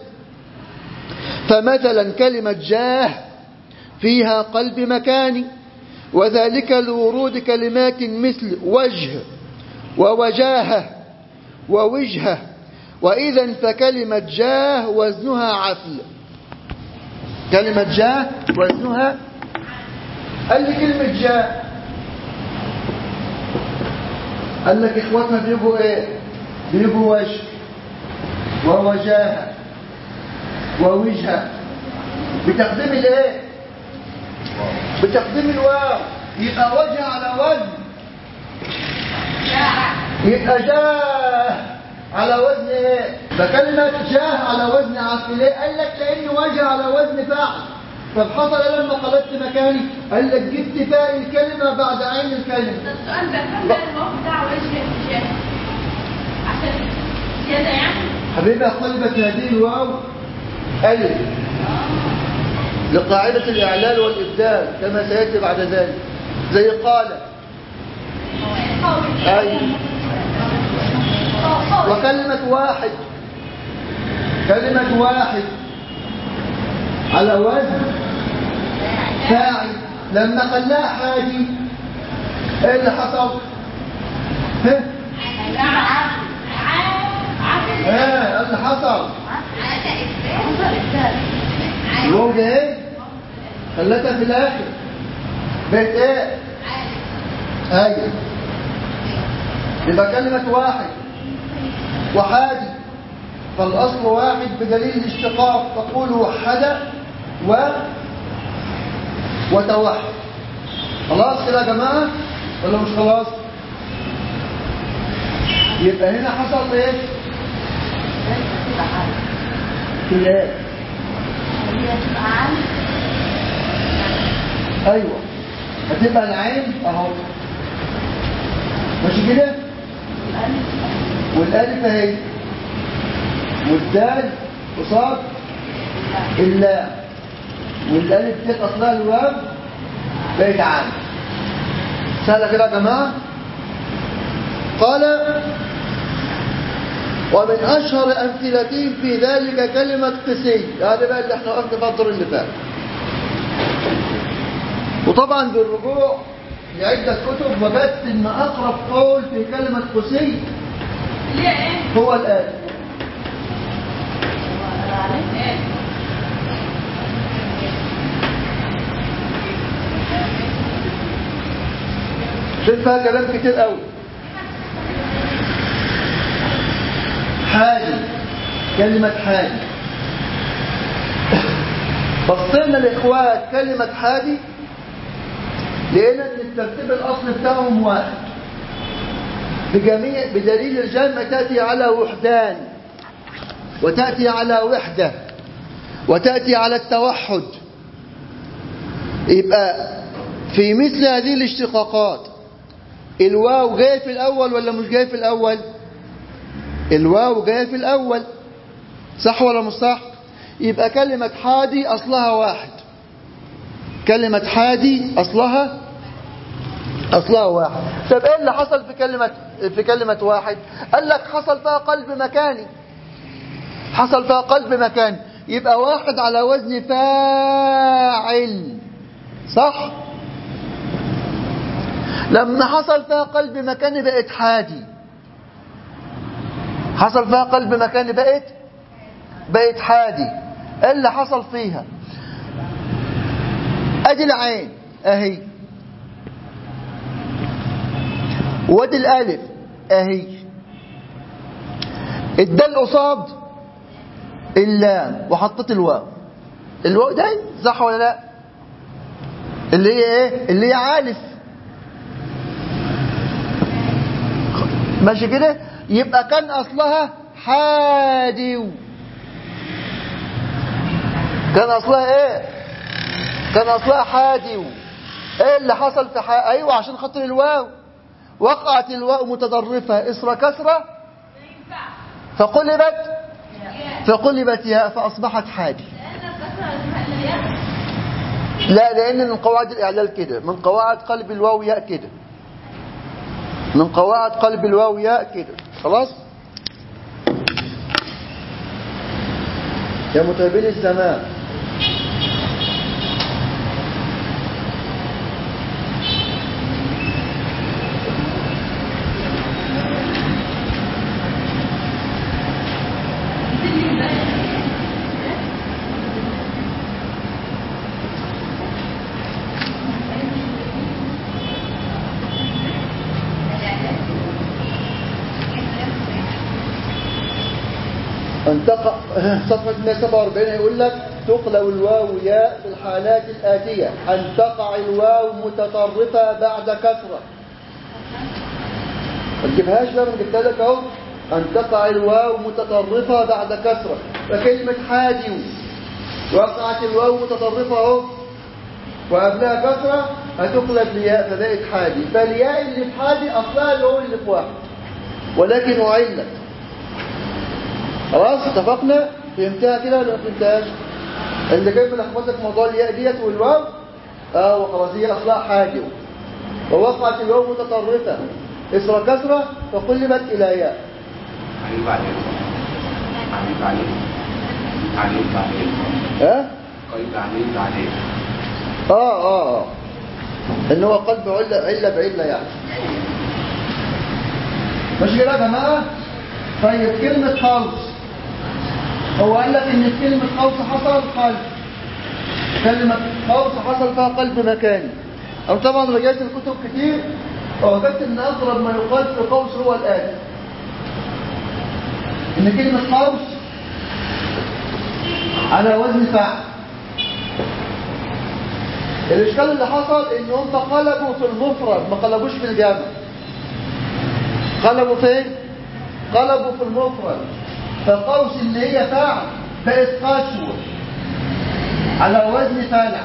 فمثلا كلمة جاه فيها قلب مكاني وذلك لورود كلمات مثل وجه ووجاهه ووجهه وإذا فكلمة جاه وزنها عفل كلمة جاه وزنها قال لي كلمة جاه قال لك إخواتنا بيبقوا إيه بيبقوا وجه ووجاهه ووجهه بتقديم الإيه بتقديم الواو يبقى وجه على وزن يبقى جاه على وزن ايه فكلمة جاه على وزن عفل ليه قال لك لان وجه على وزن فعل طب حصل إيه لما قلبت مكاني قال لك جبت باقي الكلمة بعد عين الكلمة السؤال ده كم الموقف ده وجه الشاه عشان زيادة يعني حبيبي قلبت هذه الواو ألف لقاعدة الإعلال والإبدال كما سيأتي بعد ذلك زي قال أي وكلمة واحد كلمة واحد على وزن فاعل لما خلاها حاجي ايه اللي حصل؟ ها؟ ايه اللي حصل؟ الواو ده ايه؟ خلتها في الاخر بقت ايه؟ ايوه يبقى كلمة واحد وحادي فالأصل واحد بدليل الاشتقاق تقول وحد و وتوحد خلاص كده يا جماعة ولا مش خلاص يبقى هنا حصل ايه كلاب ايوه هتبقى العين اهو ماشي كده والالف اهي والدال قصاد اللام والالف دي اصلها الواو بقت عين سهله كده يا جماعه قال ومن اشهر امثلتهم في ذلك كلمه قسي هذا بقى اللي احنا وقفنا فيها الدور اللي فات وطبعا بالرجوع لعدة كتب وجدت ان اقرب قول في كلمة قسي اللي هي ايه؟ هو الآن ايه؟ شوف فيها كلام كتير قوي حاجة كلمة حاجة بصينا لإخوات كلمة حادي لقينا ان الترتيب الاصلي بتاعهم واحد بجميع بدليل الجمع تأتي على وحدان وتأتي على وحدة وتأتي على التوحد يبقى في مثل هذه الاشتقاقات الواو جاي في الأول ولا مش جاي في الأول الواو جاي في الأول صح ولا مش صح يبقى كلمة حادي أصلها واحد كلمة حادي أصلها أصلها واحد طب إيه اللي حصل في كلمة في كلمة واحد قال لك حصل فيها قلب مكاني حصل فيها قلب مكاني يبقى واحد على وزن فاعل صح لما حصل فيها قلب مكاني بقت حادي حصل فيها قلب مكاني بقت بقت حادي ايه اللي حصل فيها ادي العين اهي وادي الالف اهي الدال قصاد اللام وحطيت الواو الواو ده صح ولا لا اللي هي ايه اللي هي عالف ماشي كده يبقى كان اصلها حادي كان اصلها ايه كان اصلها حادي ايه اللي حصل في حا... ايوه عشان خاطر الواو وقعت الواو متضرفه اسر كسره فقلبت فقلبت ياء فاصبحت حادي لا لان من قواعد الاعلال كده من قواعد قلب الواو ياء كده من قواعد قلب الواو ياء كده خلاص يا متابعين السماء انتقى صفحة 147 يقول لك تقلب الواو ياء في الحالات الآتية أن تقع الواو متطرفة بعد كسرة ما تجيبهاش بقى من جبتها لك اهو أن تقع الواو متطرفة بعد كسرة فكلمة حادي وقعت الواو متطرفة اهو وقبلها كسرة هتقلب لياء فبقت حادي فالياء اللي في حادي أصلها اللي هو اللي في واحد ولكن أعلت خلاص اتفقنا فهمتها كده ولا ما فهمتهاش اللي جاي ملخبطك موضوع الياء ديت والواو اه وخلاص هي اصلها حاجه ووقعت الواو متطرفه اسر كسره فقلبت الى ياء عليك عليك عليك عليك عليك عليك ها قيد عليك عليك اه اه اه ان هو قلب عله عله بعله يعني مش كده يا جماعه طيب كلمه قوس هو قال لك ان في كلمه قوس حصل قلب كلمه قوس حصل فيها قلب مكاني او طبعا رجعت الكتب كتير ووجدت ان اقرب ما يقال في قوس هو الاتي ان كلمه قوس على وزن فعل الاشكال اللي حصل ان هم قلبوا في المفرد ما قلبوش في الجمع قلبوا فين قلبوا في المفرد فقوس اللي هي فعل بقت قسوة على وزن فلع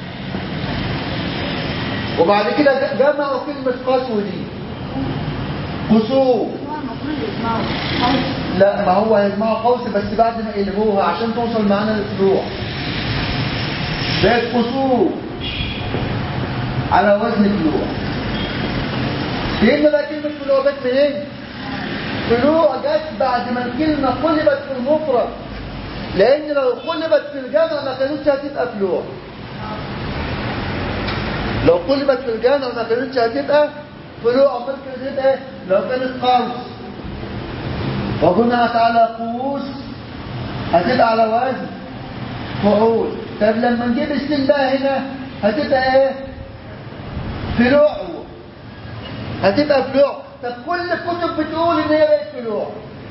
وبعد كده جمعوا كلمة قسوة دي قسوم هو المفروض يسمعوا قوس لا ما هو هيجمعوا قوس بس بعد ما يقلبوها عشان توصل معانا للفروع بقت قصور على وزن فلوع فهمنا بقى كلمة فلوع جت منين؟ فلوع جت بعد ما الكلمة قلبت في المفرد لأن لو قلبت في الجمع ما كانتش هتبقى فلوع لو قلبت في الجمع ما كانتش هتبقى فلوع أمال كانت هتبقى إيه؟ لو كانت قوس وجمعت على قوس هتبقى على وزن فعول طب لما نجيب السين بقى هنا هتبقى ايه فلوع هتبقى فلوع طب كل الكتب بتقول ان هي بقت فلوع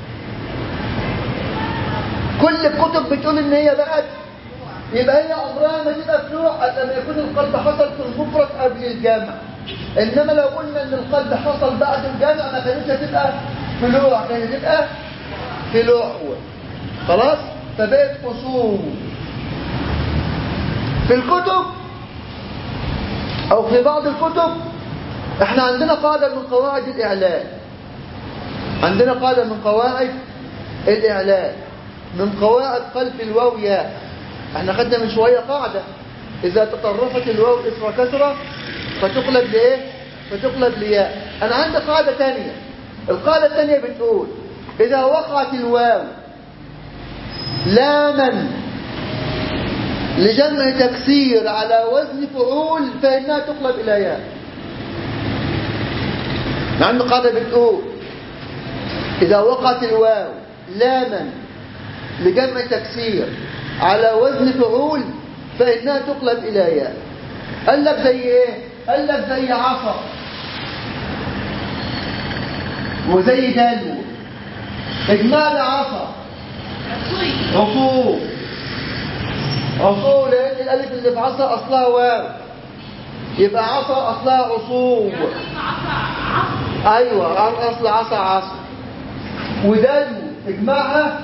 كل الكتب بتقول ان هي بقت يبقى هي عمرها ما تبقى فلوع الا لما يكون القلب حصل في المفرد قبل الجمع انما لو قلنا ان القلب حصل بعد الجمع ما كانتش هتبقى فلوع كانت هتبقى فلوع خلاص فبقت قصور في الكتب او في بعض الكتب احنا عندنا قاعدة من قواعد الاعلان عندنا قاعدة من قواعد الاعلان من قواعد قلب الواو ياء احنا خدنا من شوية قاعدة إذا تطرفت الواو اسم كسرة فتقلب لإيه؟ فتقلب لياء أنا عندي قاعدة تانية القاعدة التانية بتقول إذا وقعت الواو لاما لجمع تكسير على وزن فعول فإنها تقلب إلى ياء عندنا قاعدة بتقول إذا وقعت الواو لاما لجمع تكسير على وزن فعول فإنها تقلب إلى ياء قال لك زي إيه؟ قال لك زي عصا وزي دلو إجمال عصا عصور عصور لأن الألف اللي في عصا أصلها واو يبقى عصا أصلها عصور أيوة أصل عصا عصا ودلو اجمعها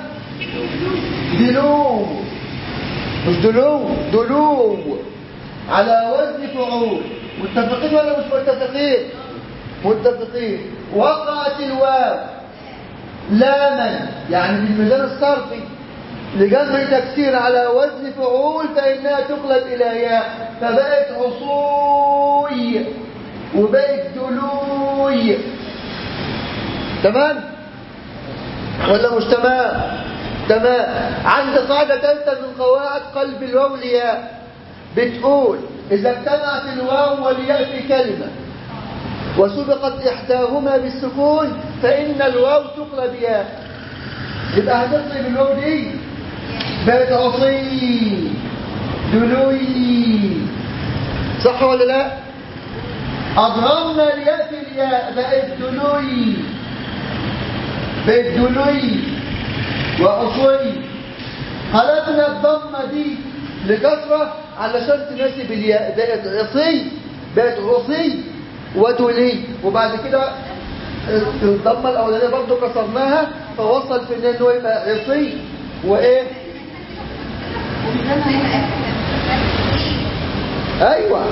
دلو مش دلو دلو على وزن فعول متفقين ولا مش متفقين متفقين وقعت الواو لاما يعني بالميزان الصرفي لجمع تكسير على وزن فعول فإنها تقلب إلى ياء فبقت عصوي وبقت دلوي تمام ولا مش تمام تمام عند قاعدة ثالثة من قواعد قلب الواو لياء بتقول إذا اجتمعت الواو والياء في كلمة وسبقت إحداهما بالسكون فإن الواو تقلب ياء يبقى هتقلب الواو دي بقت عصي دلوي صح ولا لا أضرمنا الياء في الياء بقت دلوي بقت دلوي وعصي قلبنا الضمة دي لكسرة علشان تناسب الياء بقت عصي بقت عصي ودلي وبعد كده الضمة الأولانية برضو كسرناها فوصل في ان هو يبقى عصي وإيه أيوة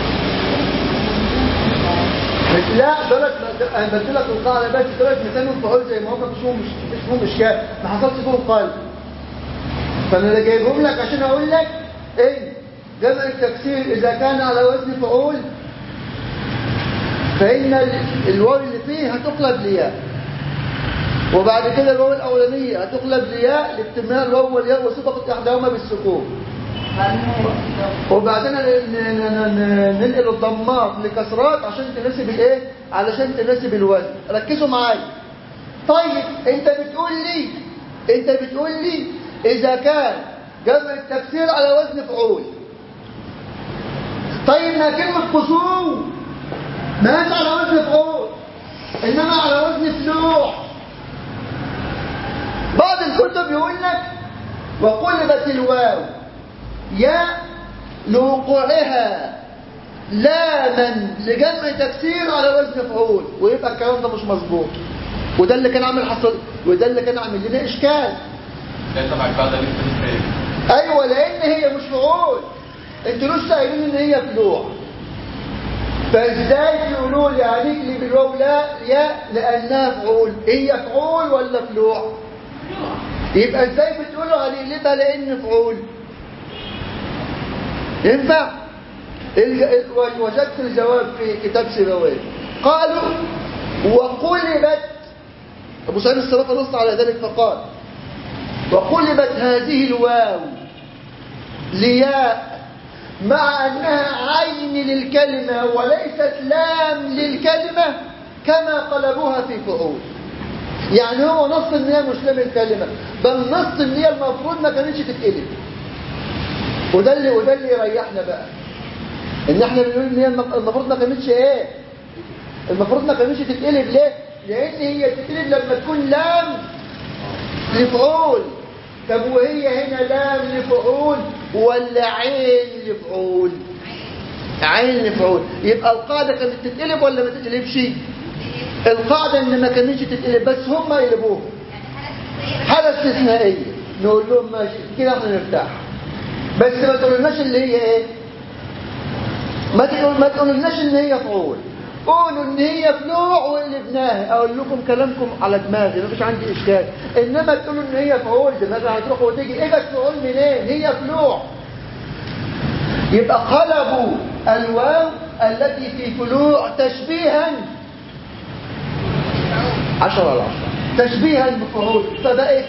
لا دولت انا بدي لك القاعده بس دولت مثال مفعول زي ما هو مش مش مش اشكال ما حصلش فيهم قلب فانا اللي جايبهم لك عشان اقول لك ان جمع التكسير اذا كان على وزن فعول فان ال- الواو اللي فيه هتقلب لياء وبعد كده الواو الاولانيه هتقلب لياء لاجتماع الواو والياء وسبقت احداهما بالسكون وبعدين ن- ن- ن- ننقل الضمات لكسرات عشان تناسب الايه علشان تناسب الوزن ركزوا معايا طيب انت بتقول لي انت بتقول لي اذا كان جمع التكسير على وزن فعول طيب ما كلمه قصور ما هيش على وزن فعول انما على وزن فلوح بعض الكتب يقول لك وقلبت الواو يا لوقوعها لاما لجمع تكسير على وزن فعول ويبقى الكلام ده مش مظبوط وده اللي كان عامل حصل وده اللي كان عامل لنا اشكال ده تبع القاعده اللي انت لسه قايلها. ايوه لان هي مش فعول انتوا لسه قايلين ان هي فلوع فازاي تقولوا لي هنقلب الواو لا يا لانها فعول هي فعول ولا فلوع يبقى ازاي بتقولوا هنقلبها لان فعول ينفع الج- ال- وجدت الجواب في كتاب سيبويه قالوا وقلبت ابو سعيد الصرافه نص على ذلك فقال وقلبت هذه الواو لياء مع أنها عين للكلمة وليست لام للكلمة كما قلبوها في فعول يعني هو نص ان هي مش لام الكلمة بل نص ان هي المفروض ما كانتش تتقلب وده اللي وده اللي يريحنا بقى ان احنا بنقول ان هي المف- المفروض ما كانتش ايه المفروض ما كانتش تتقلب ليه لان هي تتقلب لما تكون لام لفعول طب وهي هنا لام لفعول ولا عين لفعول عين لفعول يبقى القاعدة كانت تتقلب ولا ما تتقلبش القاعدة ان ما كانتش تتقلب بس هم يقلبوها حالة استثنائية نقول لهم ماشي كده احنا نرتاح بس ما تقولناش اللي هي ايه ما تقول ما تقولناش ان هي فعول قولوا ان هي فلوع وقلبناها اقول لكم كلامكم على دماغي مفيش عندي اشكال انما تقولوا ان هي فعول دماغي هتروح وتيجي ايه بس فعول منين هي فلوع يبقى قلبوا الواو التي في فلوع تشبيها عشرة على عشرة تشبيها بفعول فبقت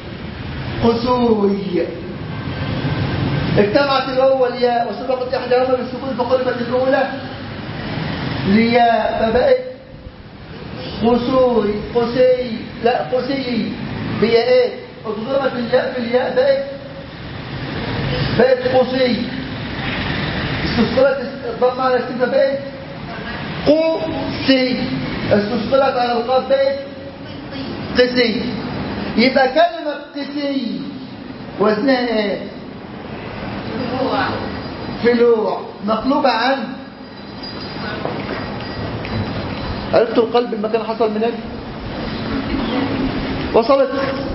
قسوي اجتمعت الواو والياء وسبقت احداهما بالسكون فقلبت الاولى لياء فبقت قسوي قسي لا قسي بياء اضغمت الياء في الياء بقت بقت قسي استثقلت الضمه على السين فبقت قسي استثقلت على القاف بقت قسي يبقى كلمة قسي وزنها ايه فلوع مقلوبة عن عرفتوا القلب المكان حصل منين وصلت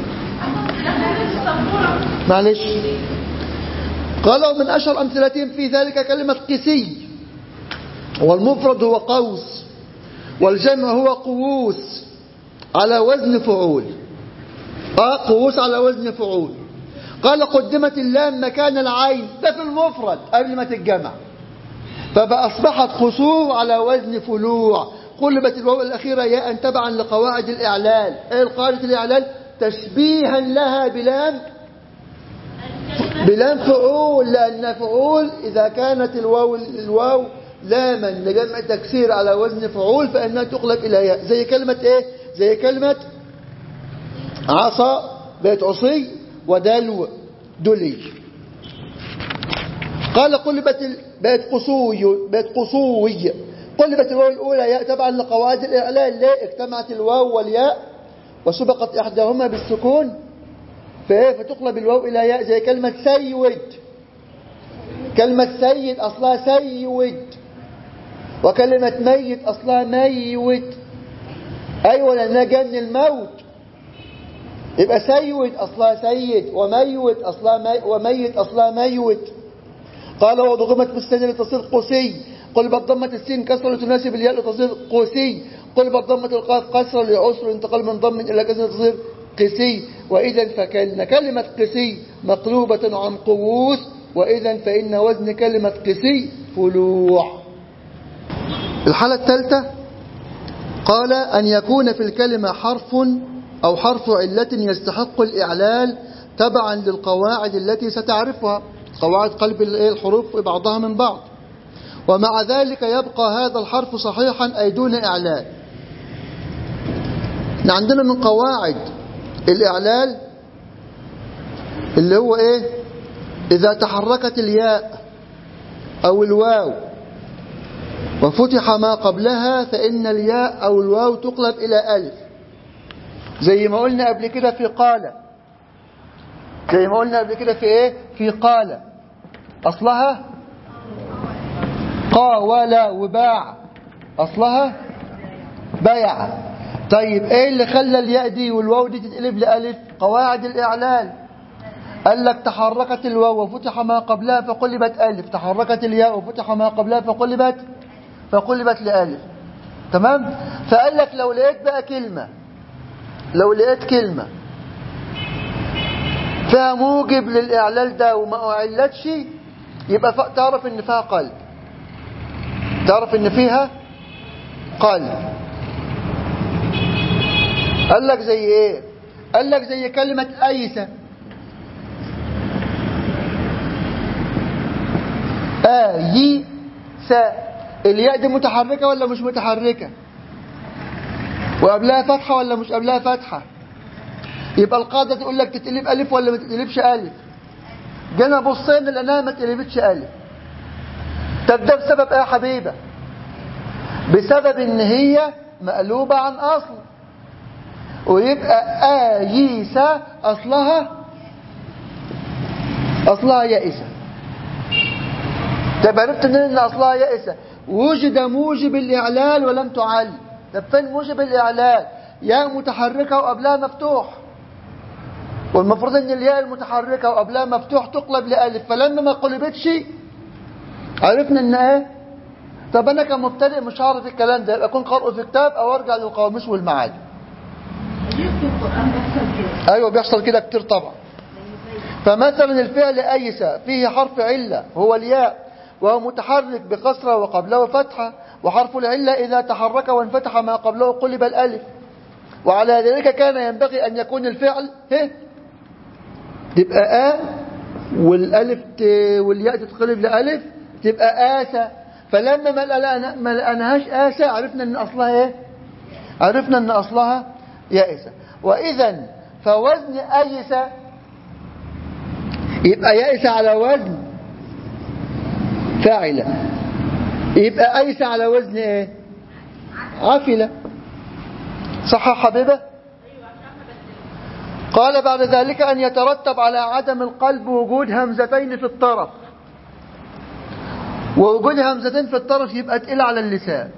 معلش قالوا من أشهر أمثلتهم في ذلك كلمة قسي والمفرد هو قوس والجمع هو قووس على وزن فعول آه قوس على وزن فعول قال قدمت اللام مكان العين ده في المفرد قبل ما تتجمع فأصبحت قصور على وزن فلوع قلبت الواو الأخيرة ياء تبعا لقواعد الإعلال ايه القاعدة الإعلال تشبيها لها بلام بلام فعول لأن فعول إذا كانت الواو الواو لاما لجمع تكسير على وزن فعول فإنها تقلب إلى ياء زي كلمة إيه زي كلمة عصا بيت عصي ودلو دلي قال قلبت ال... بيت قصوي بيت قصوي قلبت الواو الأولى ياء تبعا لقواعد الإعلان ليه اجتمعت الواو والياء وسبقت إحداهما بالسكون فإيه فتقلب الواو إلى ياء زي كلمة سيود كلمة سيد أصلها سيود وكلمة ميت أصلها ميوت أيوة لأنها جن الموت يبقى سيد أصلها سيد وميت أصلها مي وميت أصلها ميوت قال وضغمت بالسين لتصير قسي قلبت ضمة السين كسر لتناسب الياء لتصير قسي قلبت ضمة القاف قسر لعسر انتقال من ضم إلى كسر لتصير قسي وإذا فكان كلمة قسي مقلوبة عن قووس وإذا فإن وزن كلمة قسي فلوع الحالة الثالثة قال أن يكون في الكلمة حرف أو حرف علة يستحق الإعلال تبعا للقواعد التي ستعرفها قواعد قلب الحروف بعضها من بعض ومع ذلك يبقى هذا الحرف صحيحا أي دون إعلال عندنا من قواعد الإعلال اللي هو إيه إذا تحركت الياء أو الواو وفتح ما قبلها فإن الياء أو الواو تقلب إلى ألف زي ما قلنا قبل كده في قال زي ما قلنا قبل كده في ايه في قال اصلها قاول وباع اصلها بيع طيب ايه اللي خلى الياء دي والواو دي تتقلب لالف قواعد الاعلال قال لك تحركت الواو وفتح ما قبلها فقلبت الف تحركت الياء وفتح ما قبلها فقلبت فقلبت لالف تمام فقال لك لو لقيت بقى كلمه لو لقيت كلمة فيها موجب للإعلال ده وما أعلتش يبقى تعرف إن فيها قلب تعرف إن فيها قلب قال لك زي إيه قال لك زي كلمة أيسة آيسة الياء دي متحركة ولا مش متحركة وقبلها فتحة ولا مش قبلها فتحة يبقى القاعدة تقول لك تتقلب ألف ولا ما تتقلبش ألف جينا بصينا لأنها ما تقلبتش ألف طب ده بسبب ايه يا حبيبة بسبب ان هي مقلوبة عن أصل ويبقى آيسة أصلها أصلها يائسة طب عرفت ان أصلها يائسة وجد موجب الإعلال ولم تعل طب فين موجب الإعلال ياء متحركة وقبلها مفتوح والمفروض ان الياء المتحركة وقبلها مفتوح تقلب لألف فلما ما قلبتش عرفنا ان ايه طب انا كمبتدئ مش هعرف الكلام ده يبقى اكون قرأه في كتاب او ارجع للقواميس والمعاجم ليه في القرآن بيحصل كده ايوه بيحصل كده كتير طبعا فمثلا الفعل أيس فيه حرف علة هو الياء وهو متحرك بكسرة وقبله فتحة وحرف العلة إذا تحرك وانفتح ما قبله قلب الألف وعلى ذلك كان ينبغي أن يكون الفعل ه تبقى آ والألف ت... والياء تتقلب لألف تبقى آسى فلما ما لقنا- ما لقناهاش آسى عرفنا أن أصلها إيه عرفنا أن أصلها يائسة وإذا فوزن أيس يبقى يائس على وزن فاعلة يبقى أيس على وزن إيه عافلة صح يا حبيبة قال بعد ذلك أن يترتب على عدم القلب وجود همزتين في الطرف ووجود همزتين في الطرف يبقى تقيل على اللسان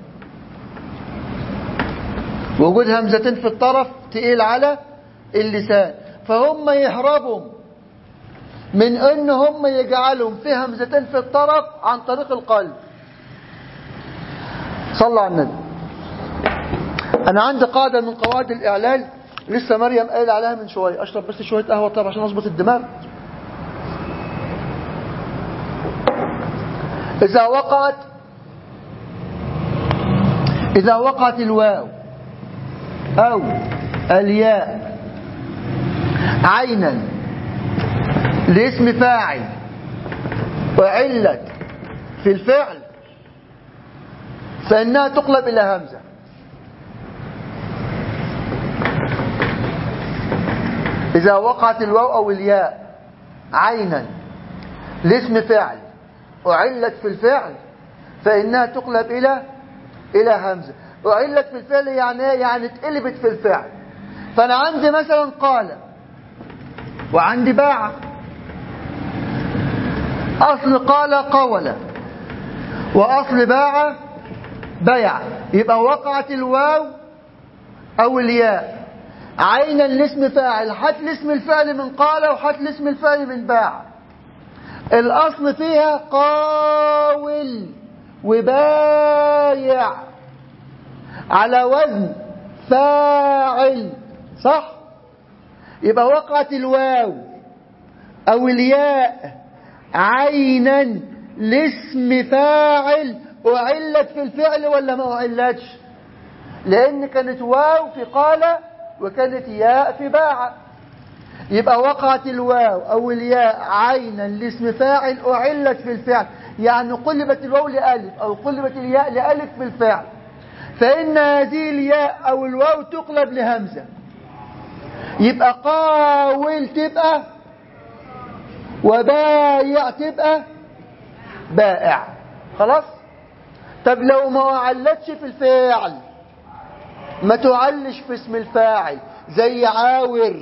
وجود همزتين في الطرف تقيل على اللسان فهم يهربوا من ان هم يجعلهم في همزتين في الطرف عن طريق القلب صلى على النبي انا عندي قاعده من قواعد الاعلال لسه مريم قايل عليها من شويه اشرب بس شويه قهوه طبعا عشان اظبط الدماغ اذا وقعت اذا وقعت الواو او الياء عينا لاسم فاعل وعلت في الفعل فإنها تقلب إلى همزة إذا وقعت الواو أو الياء عينا لاسم فاعل وعلت في الفعل فإنها تقلب إلى إلى همزة وعلت في الفعل يعني إيه؟ يعني اتقلبت في الفعل فأنا عندي مثلا قال وعندي باع أصل قال قول وأصل باع بيع يبقى وقعت الواو أو الياء عينا لاسم فاعل هات لاسم الفعل من قال وهات لاسم الفعل من باع الأصل فيها قاول وبايع على وزن فاعل صح يبقى وقعت الواو أو الياء عينا لاسم فاعل أعلت في الفعل ولا ما أعلتش لأن كانت واو في قال وكانت ياء في باع يبقى وقعت الواو أو الياء عينا لاسم فاعل أعلت في الفعل يعني قلبت الواو لألف أو قلبت الياء لألف في الفعل فإن هذه الياء أو الواو تقلب لهمزة يبقى قاول تبقى وبايع تبقى بائع خلاص طب لو ما علتش في الفاعل ما تعلش في اسم الفاعل زي عاور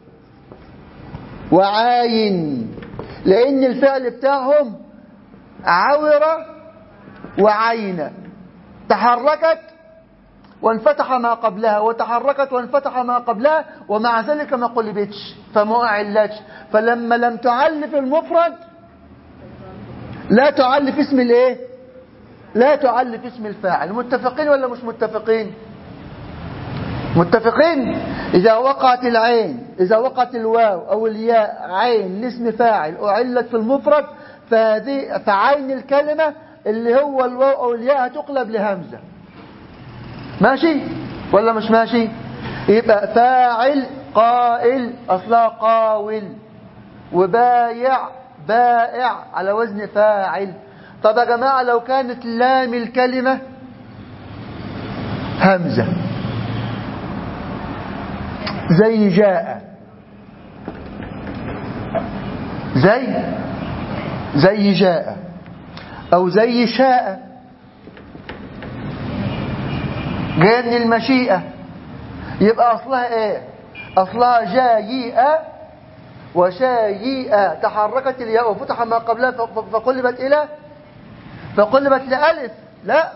وعاين لان الفعل بتاعهم عاورة وعين تحركت وانفتح ما قبلها وتحركت وانفتح ما قبلها ومع ذلك ما قلبتش فما علتش فلما لم تعل في المفرد لا تعل في اسم الايه لا تعل في اسم الفاعل متفقين ولا مش متفقين متفقين إذا وقعت العين إذا وقعت الواو أو الياء عين لاسم فاعل أعلت في المفرد فهذه فعين الكلمة اللي هو الواو أو الياء هتقلب لهمزة ماشي ولا مش ماشي يبقى فاعل قائل أصلها قاول وبايع بائع على وزن فاعل طب يا جماعة لو كانت لام الكلمة همزة زي جاء زي زي جاء أو زي شاء جاء من المشيئة يبقى أصلها إيه أصلها جايئة وشايئة تحركت الياء وفتح ما قبلها فقلبت إلى فقلبت لألف لا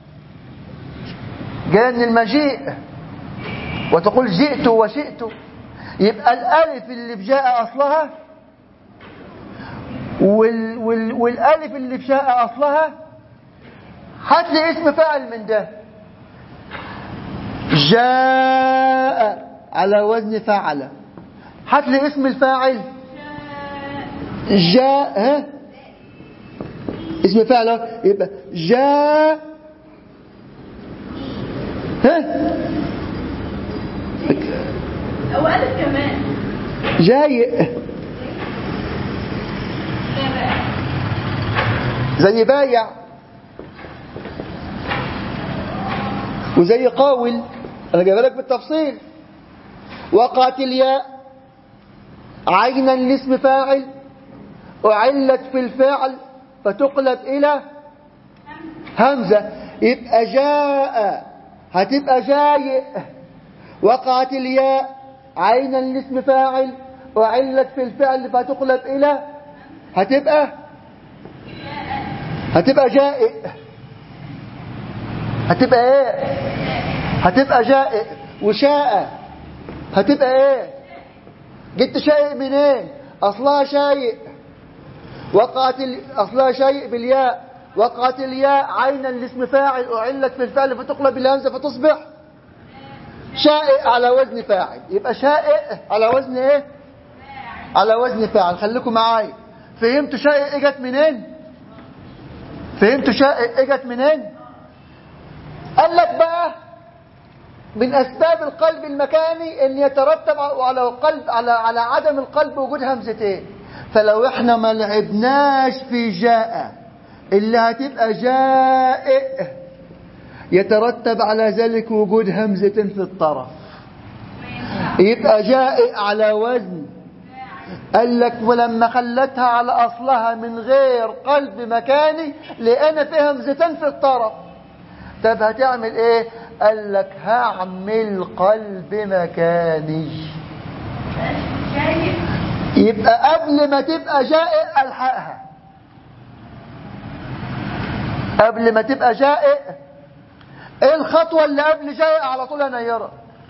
جاء من المجيء وتقول جئت وشئت يبقى الألف اللي في جاء أصلها وال وال والألف اللي في شاء أصلها هات لي اسم فاعل من ده جاء على وزن فعل هات لي اسم الفاعل جاء ها اسم فاعل أهو. يبقى جاء ها أو ألف كمان جايء زي بايع وزي قاول انا جايب لك بالتفصيل وقعت الياء عينا لاسم فاعل أعلت في الفعل فتقلب إلى همزة يبقى جاء هتبقى جايء وقعت الياء عينا لاسم فاعل أعلت في الفعل فتقلب إلى هتبقى هتبقى جائع هتبقى ايه هتبقى جائع وشاء هتبقى ايه جبت شيء منين اصلها شيء وقعت ال... اصلها شيء بالياء وقعت الياء عينا لاسم فاعل اعلت في الفعل فتقلب الهمزه فتصبح شائع على وزن فاعل يبقى شائع على وزن ايه على وزن فاعل خليكم معايا فهمتوا شائع اجت منين فهمتوا شائع اجت منين قال لك بقى من اسباب القلب المكاني ان يترتب على القلب على على عدم القلب وجود همزتين فلو احنا ما لعبناش في جاء اللي هتبقى جائع يترتب على ذلك وجود همزة في الطرف يبقى جائع على وزن قال لك ولما خلتها على أصلها من غير قلب مكاني لقينا فيها همزتين في الطرف طب هتعمل ايه قال لك هعمل قلب مكاني شايف يبقى قبل ما تبقى جائع الحقها قبل ما تبقى جائع ايه الخطوة اللي قبل جائع على طول انا يرى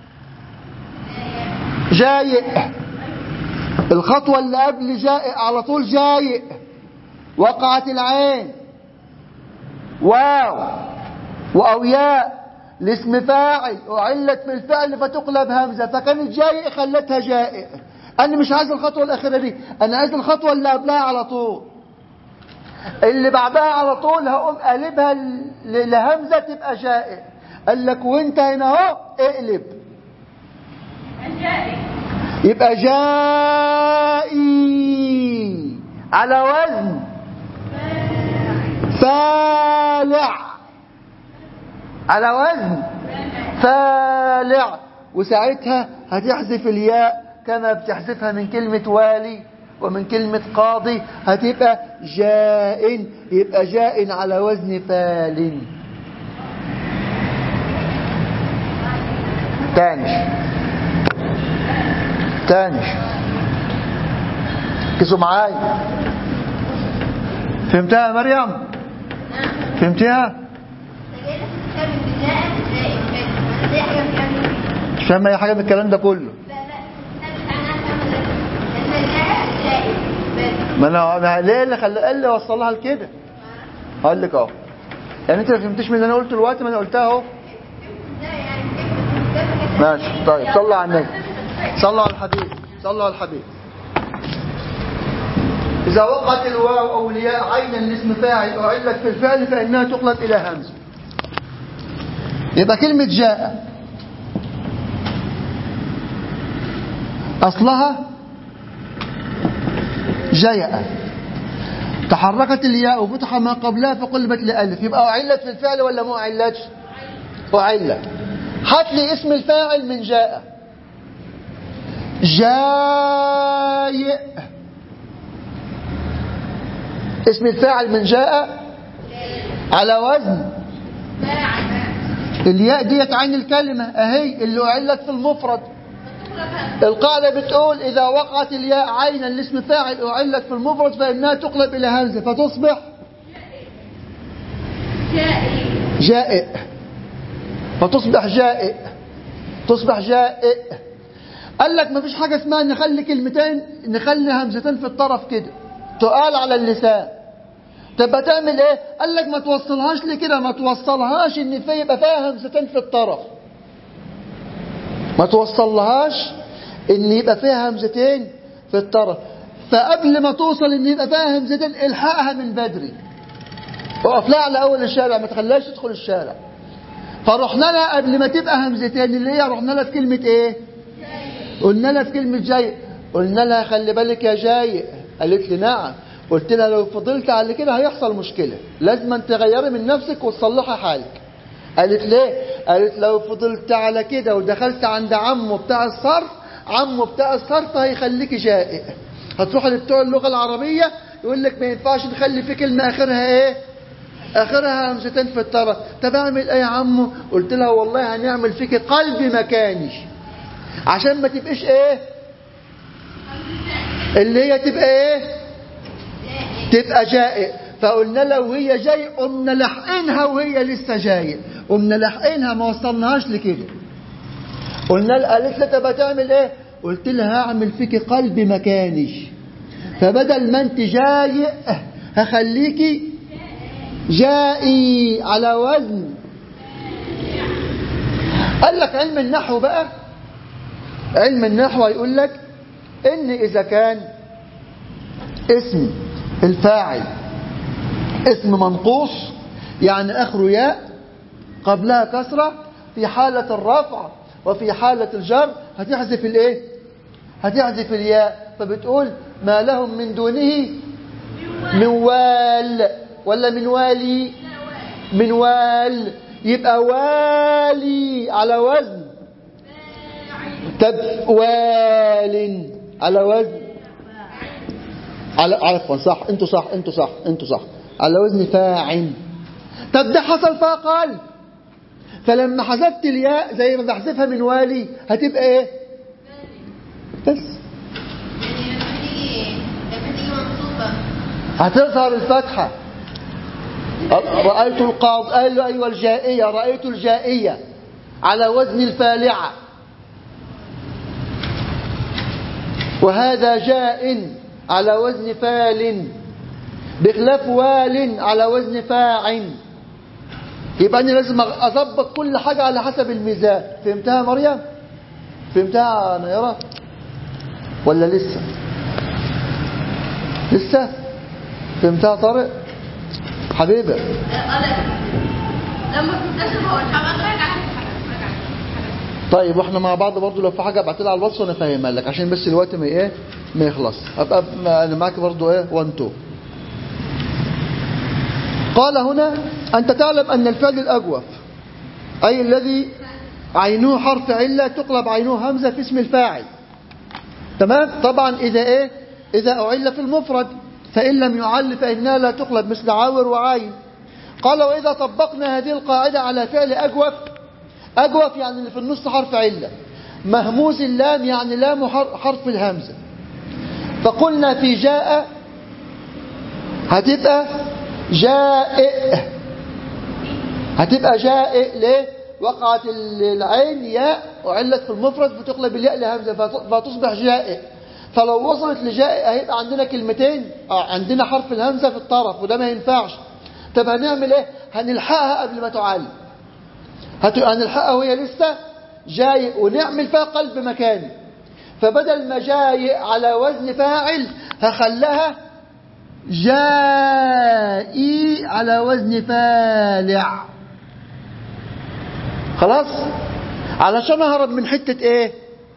جايع الخطوة اللي قبل جائع على طول جايع وقعت العين واو وأوياء لاسم فاعل وعلت في الفعل فتقلب همزة فكانت جايع خلتها جائع أنا مش عايز الخطوة الأخيرة دي أنا عايز الخطوة اللي قبلها على طول اللي بعدها على طول هقوم قلبها ل- لهمزة تبقى جائع قال لك وانت هنا اهو اقلب شايف يبقى جائي على وزن فالع على وزن فالع وساعتها هتحذف الياء كما بتحذفها من كلمة والي ومن كلمة قاضي هتبقى جاء يبقى جاء على وزن فال تاني تاني ركزوا معايا فهمتها يا مريم فهمتها مش فاهمه اي حاجه من الكلام ده كله ما انا ما ليه اللي خلى اللي وصلها لكده هقول لك اهو يعني انت ما فهمتش من اللي انا قلته دلوقتي ما انا قلتها اهو ماشي طيب صلى على النبي صلى على الحبيب صلى على الحبيب إذا وقعت الواو أو الياء عينا لاسم فاعل أو علة في الفعل فإنها تقلب إلى همزة يبقى كلمة جاء أصلها جيأ تحركت الياء وفتح ما قبلها فقلبت لألف يبقى أعلت في الفعل ولا ما أعلتش أعلت هات لي اسم الفاعل من جاء جايء اسم الفاعل من جاء على وزن الياء ديت عين الكلمة اهي اللي أعلت في المفرد القاعدة بتقول إذا وقعت الياء عينا لاسم فاعل أعلت في المفرد فإنها تقلب إلى همزة فتصبح شايف جائع فتصبح جائع تصبح جائع قال لك ما فيش حاجة اسمها نخلي كلمتين نخلي همزتين في الطرف كده تقال على اللسان طب هتعمل ايه قال لك ما توصلهاش لكده ما توصلهاش ان في يبقى فيها همزتين في الطرف ما توصلهاش ان يبقى فيها همزتين في الطرف فقبل ما توصل ان يبقى فيها همزتين الحقها من بدري اقف لها على اول الشارع ما تخليهاش تدخل الشارع فرحنا لها قبل ما تبقى همزتين اللي هي رحنا لها في كلمة ايه قلنا لها في كلمة جاي قلنا لها خلي بالك يا جاي قالت لي نعم قلت لها لو فضلت على كده هيحصل مشكلة لازم أن تغيري من نفسك وتصلحي حالك قالت ليه قالت لو فضلت على كده ودخلت عند عمه بتاع الصرف عمه بتاع الصرف هيخليك جائع هتروح لبتوع اللغة العربية يقول لك ما ينفعش نخلي في كلمة آخرها ايه اخرها همزتين في الطرف طب اعمل ايه يا عمو قلت لها والله هنعمل فيك قلب مكاني عشان ما تبقيش ايه اللي هي تبقى ايه تبقى جائع فقلنا لها وهي جاي قمنا لحقينها وهي لسه جايه قمنا لحقينها ما وصلناهاش لكده قلنا لها قالت لي طب هتعمل ايه قلت لها هعمل فيك قلب مكاني فبدل ما انت جاي هخليكي جائي على وزن قال لك علم النحو بقى علم النحو يقول لك ان اذا كان اسم الفاعل اسم منقوص يعني اخره ياء قبلها كسرة في حالة الرفع وفي حالة الجر هتحذف الايه هتحذف الياء فبتقول ما لهم من دونه من وال ولا من والي من وال يبقى والي على وزن طب وال على وزن على عفوا صح انتوا صح انتوا صح انتوا صح على وزن فاعل طب ده حصل فيها قلب فلما حذفت الياء زي ما بحذفها من والي هتبقى ايه بس يعني لما تيجي لما تيجي منصوبة هتظهر الفتحة رأيت القاض قال له أيوة الجائية رأيت الجائية على وزن الفالعة وهذا جاء على وزن فال بخلاف وال على وزن فاع يبقى أنا لازم أضبط كل حاجة على حسب الميزان فهمتها يا مريم فهمتها يا نيرة ولا لسه لسه فهمتها طارق حبيبة قال لما تنتشر هو الحمام راجع راجع طيب واحنا مع بعض برضو لو في حاجة ابعتلها على الواتس وانا فاهمها لك عشان بس الوقت ما ايه ما يخلص ابقى ب- انا معاك برضو ايه 1 2 قال هنا انت تعلم ان الفعل الاجوف اي الذي عينه حرف علة تقلب عينه همزة في اسم الفاعل تمام طبعا اذا ايه اذا اعل في المفرد فان لم يعل فانها لا تقلب مثل عاور وعاين قال واذا طبقنا هذه القاعدة على فعل اجوف أجوف يعني اللي في النص حرف علة مهموز اللام يعني لام حر- حرف الهمزة فقلنا في جاء هتبقى جائع هتبقى جائع ليه وقعت ال- العين ياء وعلت في المفرد بتقلب الياء لهمزة فت- فتصبح جائع فلو وصلت لجائع هيبقى عندنا كلمتين آه، عندنا حرف الهمزة في الطرف وده ما ينفعش طب هنعمل ايه هنلحقها قبل ما تعلم هت- هنلحقها وهي لسه جاي ونعمل فيها قلب مكاني فبدل ما جاي على وزن فاعل هخلها جائي على وزن فالع خلاص علشان اهرب من حتة ايه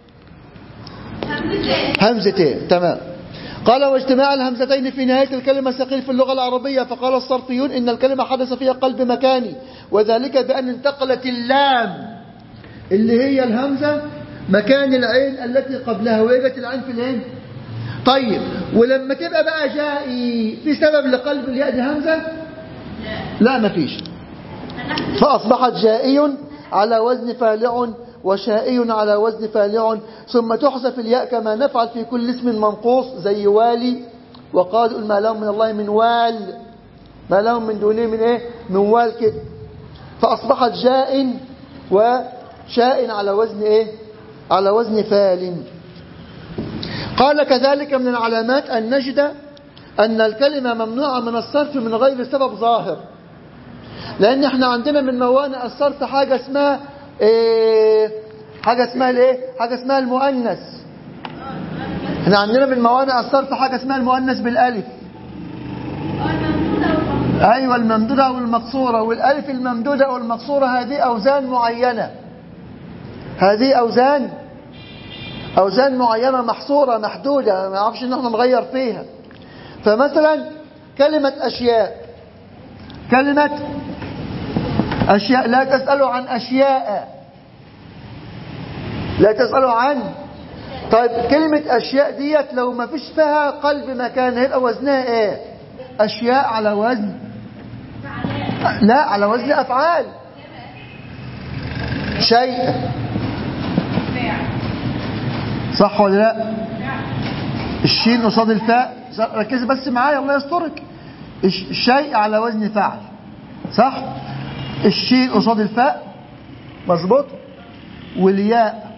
همزتين همزتين تمام قال واجتماع الهمزتين في نهاية الكلمة ثقيل في اللغة العربية فقال الصرفيون إن الكلمة حدث فيها قلب مكاني وذلك بأن انتقلت اللام اللي هي الهمزة مكان العين التي قبلها وجدت العين في العين طيب ولما تبقى بقى جائي في سبب لقلب الياء دي همزة لا مفيش فأصبحت جائي على وزن فالع وشائي على وزن فالع ثم تحذف الياء كما نفعل في كل اسم منقوص زي والي وقال ما لهم من الله من وال ما لهم من دونه من ايه من وال كده فأصبحت جاء وشاء على وزن ايه على وزن فال قال كذلك من العلامات أن نجد أن الكلمة ممنوعة من الصرف من غير سبب ظاهر لأن احنا عندنا من موانع الصرف حاجة اسمها ايه حاجة اسمها الايه حاجة اسمها المؤنث احنا عندنا من موانع الصرف حاجة اسمها المؤنث بالالف ايوه الممدودة والمقصورة والالف الممدودة والمقصورة هذه اوزان معينة هذه اوزان اوزان معينة محصورة محدودة ما نعرفش ان احنا نغير فيها فمثلا كلمة اشياء كلمة أشياء لا تسألوا عن أشياء لا تسألوا عن طيب كلمة أشياء ديت لو ما فيش فيها قلب مكان هيبقى وزنها إيه أشياء على وزن لا على وزن أفعال شيء صح ولا لا الشين قصاد الفاء ركزي بس معايا الله يسترك الشيء على وزن فعل صح الشين قصاد الفاء مظبوط والياء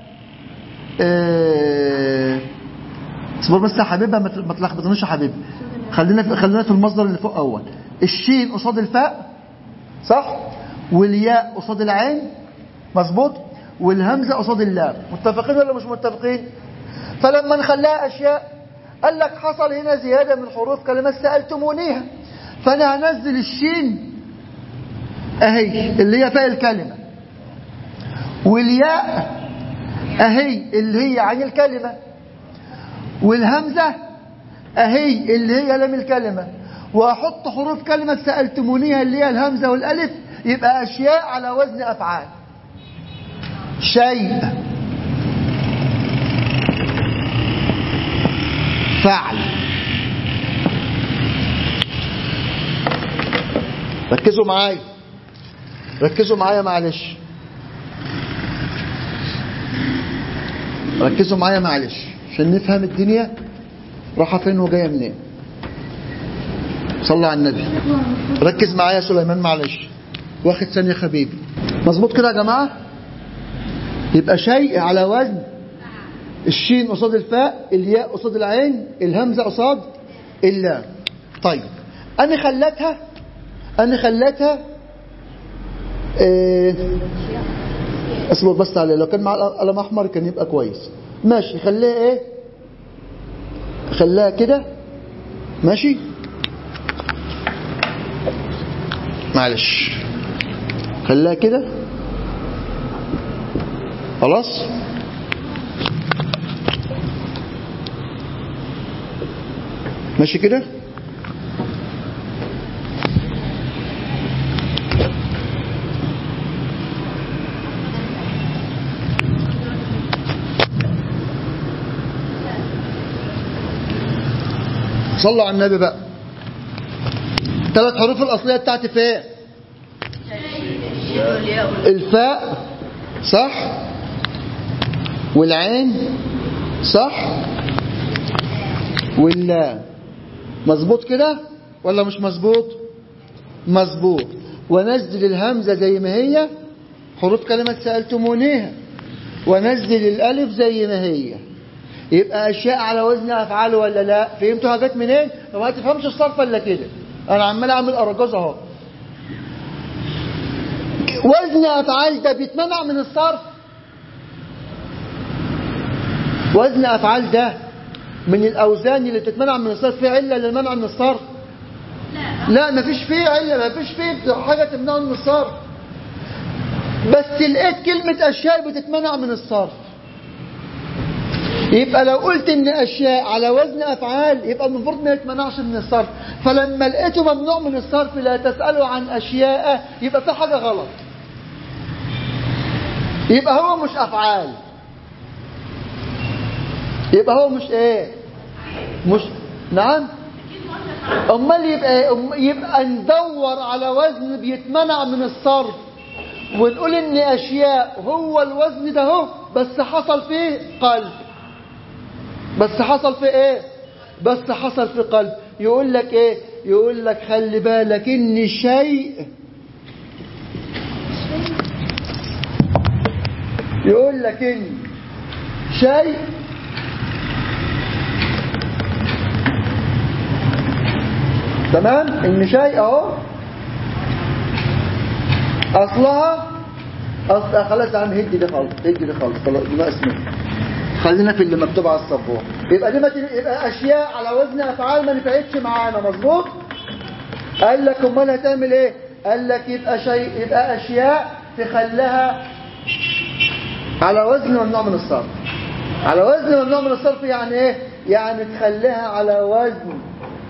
اه... اصبر بس يا حبيبي ما تلخبطنيش يا حبيبي خلينا في خلينا في المصدر اللي فوق اول الشين قصاد الفاء صح والياء قصاد العين مظبوط والهمزه قصاد اللام متفقين ولا مش متفقين فلما نخليها اشياء قال لك حصل هنا زياده من حروف كلمات سالتمونيها فانا هنزل الشين اهي اللي هي فاء الكلمه والياء اهي اللي هي عن الكلمه والهمزه اهي اللي هي لام الكلمه واحط حروف كلمه سالتمونيها اللي هي الهمزه والالف يبقى اشياء على وزن افعال شيء فعل ركزوا معايا ركزوا معايا معلش ركزوا معايا معلش عشان نفهم الدنيا رايحه فين وجايه منين صلى على النبي ركز معايا يا سليمان معلش واخد ثانيه حبيبي مظبوط كده يا جماعه يبقى شيء على وزن الشين قصاد الفاء الياء قصاد العين الهمزه قصاد اللام طيب انا خلتها انا خلتها ايه اصبر بس عليه لو كان مع قلم احمر كان يبقى كويس ماشي خليها ايه خليها كده ماشي معلش خليها كده خلاص ماشي كده صلوا على النبي بقى ثلاث حروف الأصلية بتاعتي فين الفاء صح والعين صح واللام مظبوط كده ولا مش مظبوط مظبوط ونزل الهمزة زي ما هي حروف كلمة سألتمونيها ونزل الألف زي ما هي يبقى أشياء على وزن أفعال ولا لا فهمتوا حاجات منين ما تفهمش الصرف إلا كده أنا عمال أعمل أرجوز أهو وزن أفعال ده بيتمنع من الصرف وزن أفعال ده من الأوزان اللي بتتمنع من الصرف في علة للمنع من الصرف لا مفيش فيه علة مفيش فيه حاجة تمنعه من الصرف بس لقيت كلمة أشياء بتتمنع من الصرف يبقى لو قلت ان اشياء على وزن افعال يبقى المفروض ما يتمنعش من الصرف فلما لقيته ممنوع من الصرف لا تسألوا عن اشياء يبقى في حاجة غلط يبقى هو مش افعال يبقى هو مش ايه مش نعم امال يبقى يبقى ندور على وزن بيتمنع من الصرف ونقول ان اشياء هو الوزن ده هو بس حصل فيه قلب بس حصل في ايه بس حصل في قلب يقول لك ايه يقول لك خلي بالك ان شيء يقول لك ان شيء تمام ان شيء اهو اصلها اصل خلاص يا عم هدي دي خالص هدي دي خالص خلاص ما اسمه خلينا في اللي مكتوب على السبوره يبقى دي ما تن- يبقى اشياء على وزن افعال ما نفعتش معانا مظبوط قال لك امال هتعمل ايه قال لك يبقى شيء يبقى اشياء تخليها على وزن ممنوع من الصرف على وزن ممنوع من الصرف يعني ايه يعني تخليها على وزن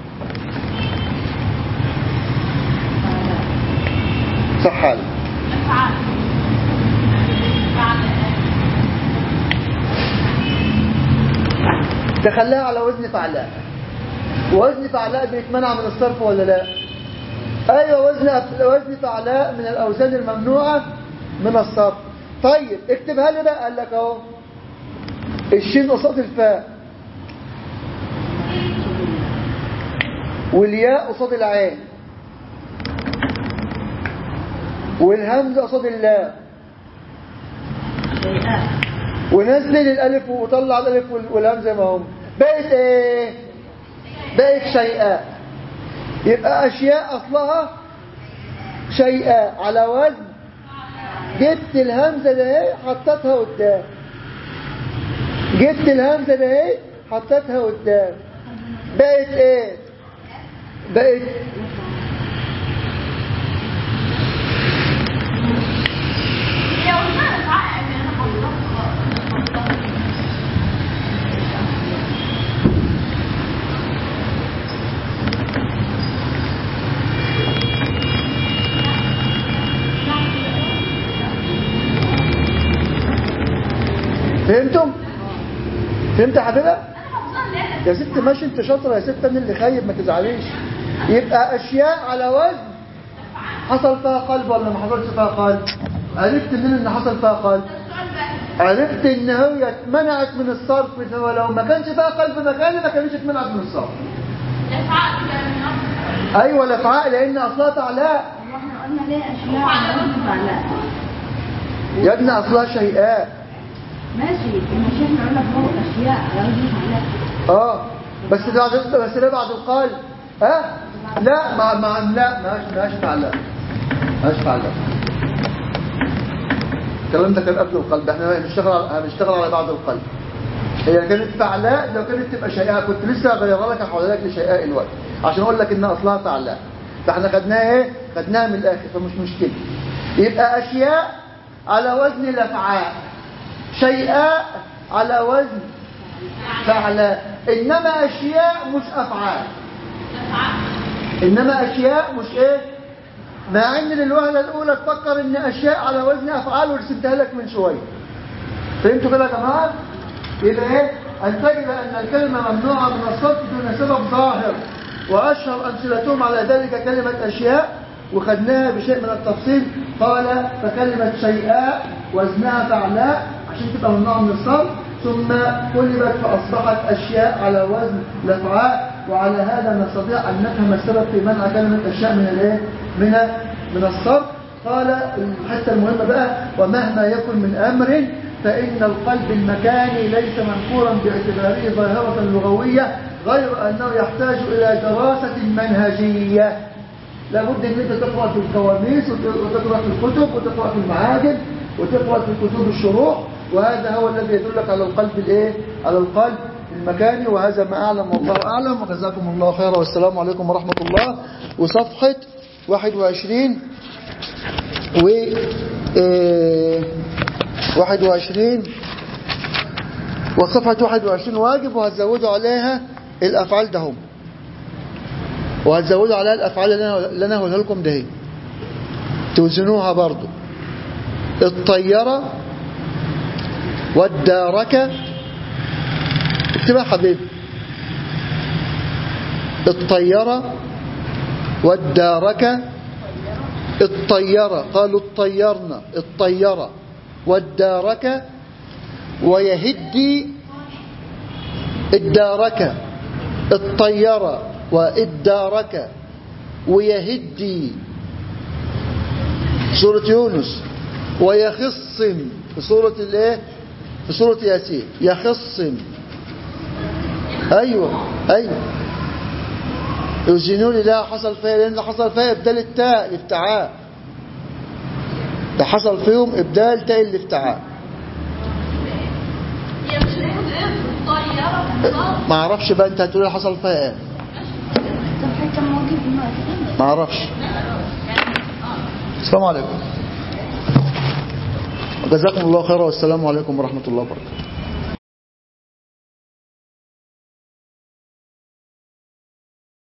صح حالي أفعال أفعال تخليها على وزن فعلاء وزن فعلاء بيتمنع من الصرف ولا لا ايوه وزن أف- وزن فعلاء من الاوزان الممنوعه من الصرف طيب اكتبها لي بقى قال لك اهو الشين قصاد الفاء والياء قصاد العين والهمزه قصاد اللام ونزل الالف وطلع الالف وال- والهمزه زي ما هم بقت ايه بقت شيئاء يبقى اشياء اصلها شيئاء على وزن جبت الهمزه ده اهي حطيتها قدام جبت الهمزه ده اهي حطيتها قدام بقت ايه بقت هي وزنها أفعال يعني أنا خلصت خلاص فهمتم فهمت يا حبيبه أنا خلصان ليه يا ست ماشي انت شاطره يا ست انا اللي خايب ما تزعليش يبقى اشياء على وزن حصل فيها قلب ولا ما حصلش فيها قلب عرفت منين ان حصل فيها قلب السؤال بقى عرفت ان هي اتمنعت من الصرف ولو ما كانش فيها قلب مكاني ما كانتش اتمنعت من الصرف الأفعال كده من أصل ايوه الافعال لان اصلها تعلاء واحنا قلنا ليه اشياء على وزن فعلاء يا ابني اصلها شيئاء ماشي المشي احنا قلنا فوق اشياء على وزن فعلاء اه بس ده بعد بس ده بعد القلب ها لا ما ما لا ماش ماش تعلاء ماش تعلاء الكلام ده كان قبل القلب احنا هنشتغل على هنشتغل على بعد القلب هي كانت فعلاء لو كانت تبقى شيئاء كنت لسه هغيرها لك هحولها لك لشيئاء الوقت عشان اقول لك انها اصلها فعلاء فاحنا خدناها ايه خدناها من الاخر فمش مشكله يبقى اشياء على وزن الافعال شيئاء على وزن فعلاء انما اشياء مش افعال انما اشياء مش ايه مع ان للوهله الاولى تفكر ان اشياء على وزن افعال ورسمتها لك من شويه فهمتوا كده يا جماعه يبقى ايه ان تجد ان الكلمه ممنوعه من الصرف دون سبب ظاهر واشهر امثلتهم على ذلك كلمه اشياء وخدناها بشيء من التفصيل قال فكلمه شيئاء وزنها فعلاء عشان تبقى ممنوعه من الصرف ثم قلبت فاصبحت اشياء على وزن الافعال وعلى هذا نستطيع ان نفهم السبب في منع كلمه اشياء من الايه من من الصرف قال الحته المهمه بقى ومهما يكن من امر فإن القلب المكاني ليس منكورا باعتباره ظاهرة لغوية غير أنه يحتاج إلى دراسة منهجية لابد أن أنت تقرأ في القواميس وتقرأ في الكتب وتقرأ في المعاجم وتقرأ في كتب الشروح وهذا هو الذي يدلك على القلب الايه على القلب المكاني وهذا ما أعلم والله أعلم وجزاكم الله خيرا والسلام عليكم ورحمة الله وصفحة 21 و آه، 21 وصفحة 21 واجب وهتزودوا عليها الأفعال ده هم وهتزودوا عليها الأفعال اللي أنا- اللي أنا هقولها لكم ده هي توزنوها برضو الطيرة والداركة اكتبها حبيبي الطيرة والداركة الطيرة قالوا الطيرنا الطيرة والداركة ويهدي الداركة الطيرة والداركة ويهدي سورة يونس ويخصم في سورة الايه في سورة ياسين يخصم ايوه ايوه يزينوا لي لا حصل فيها لان ده حصل فيها ابدال التاء الافتعاء ده حصل فيهم ابدال تاء الافتعاء هي مش هناخد ايه الطيارة في النار ما اعرفش بقى انت هتقول لي حصل فيها ايه طب حتى موجود ما ما اعرفش السلام عليكم جزاكم الله خيرا والسلام عليكم ورحمة الله وبركاته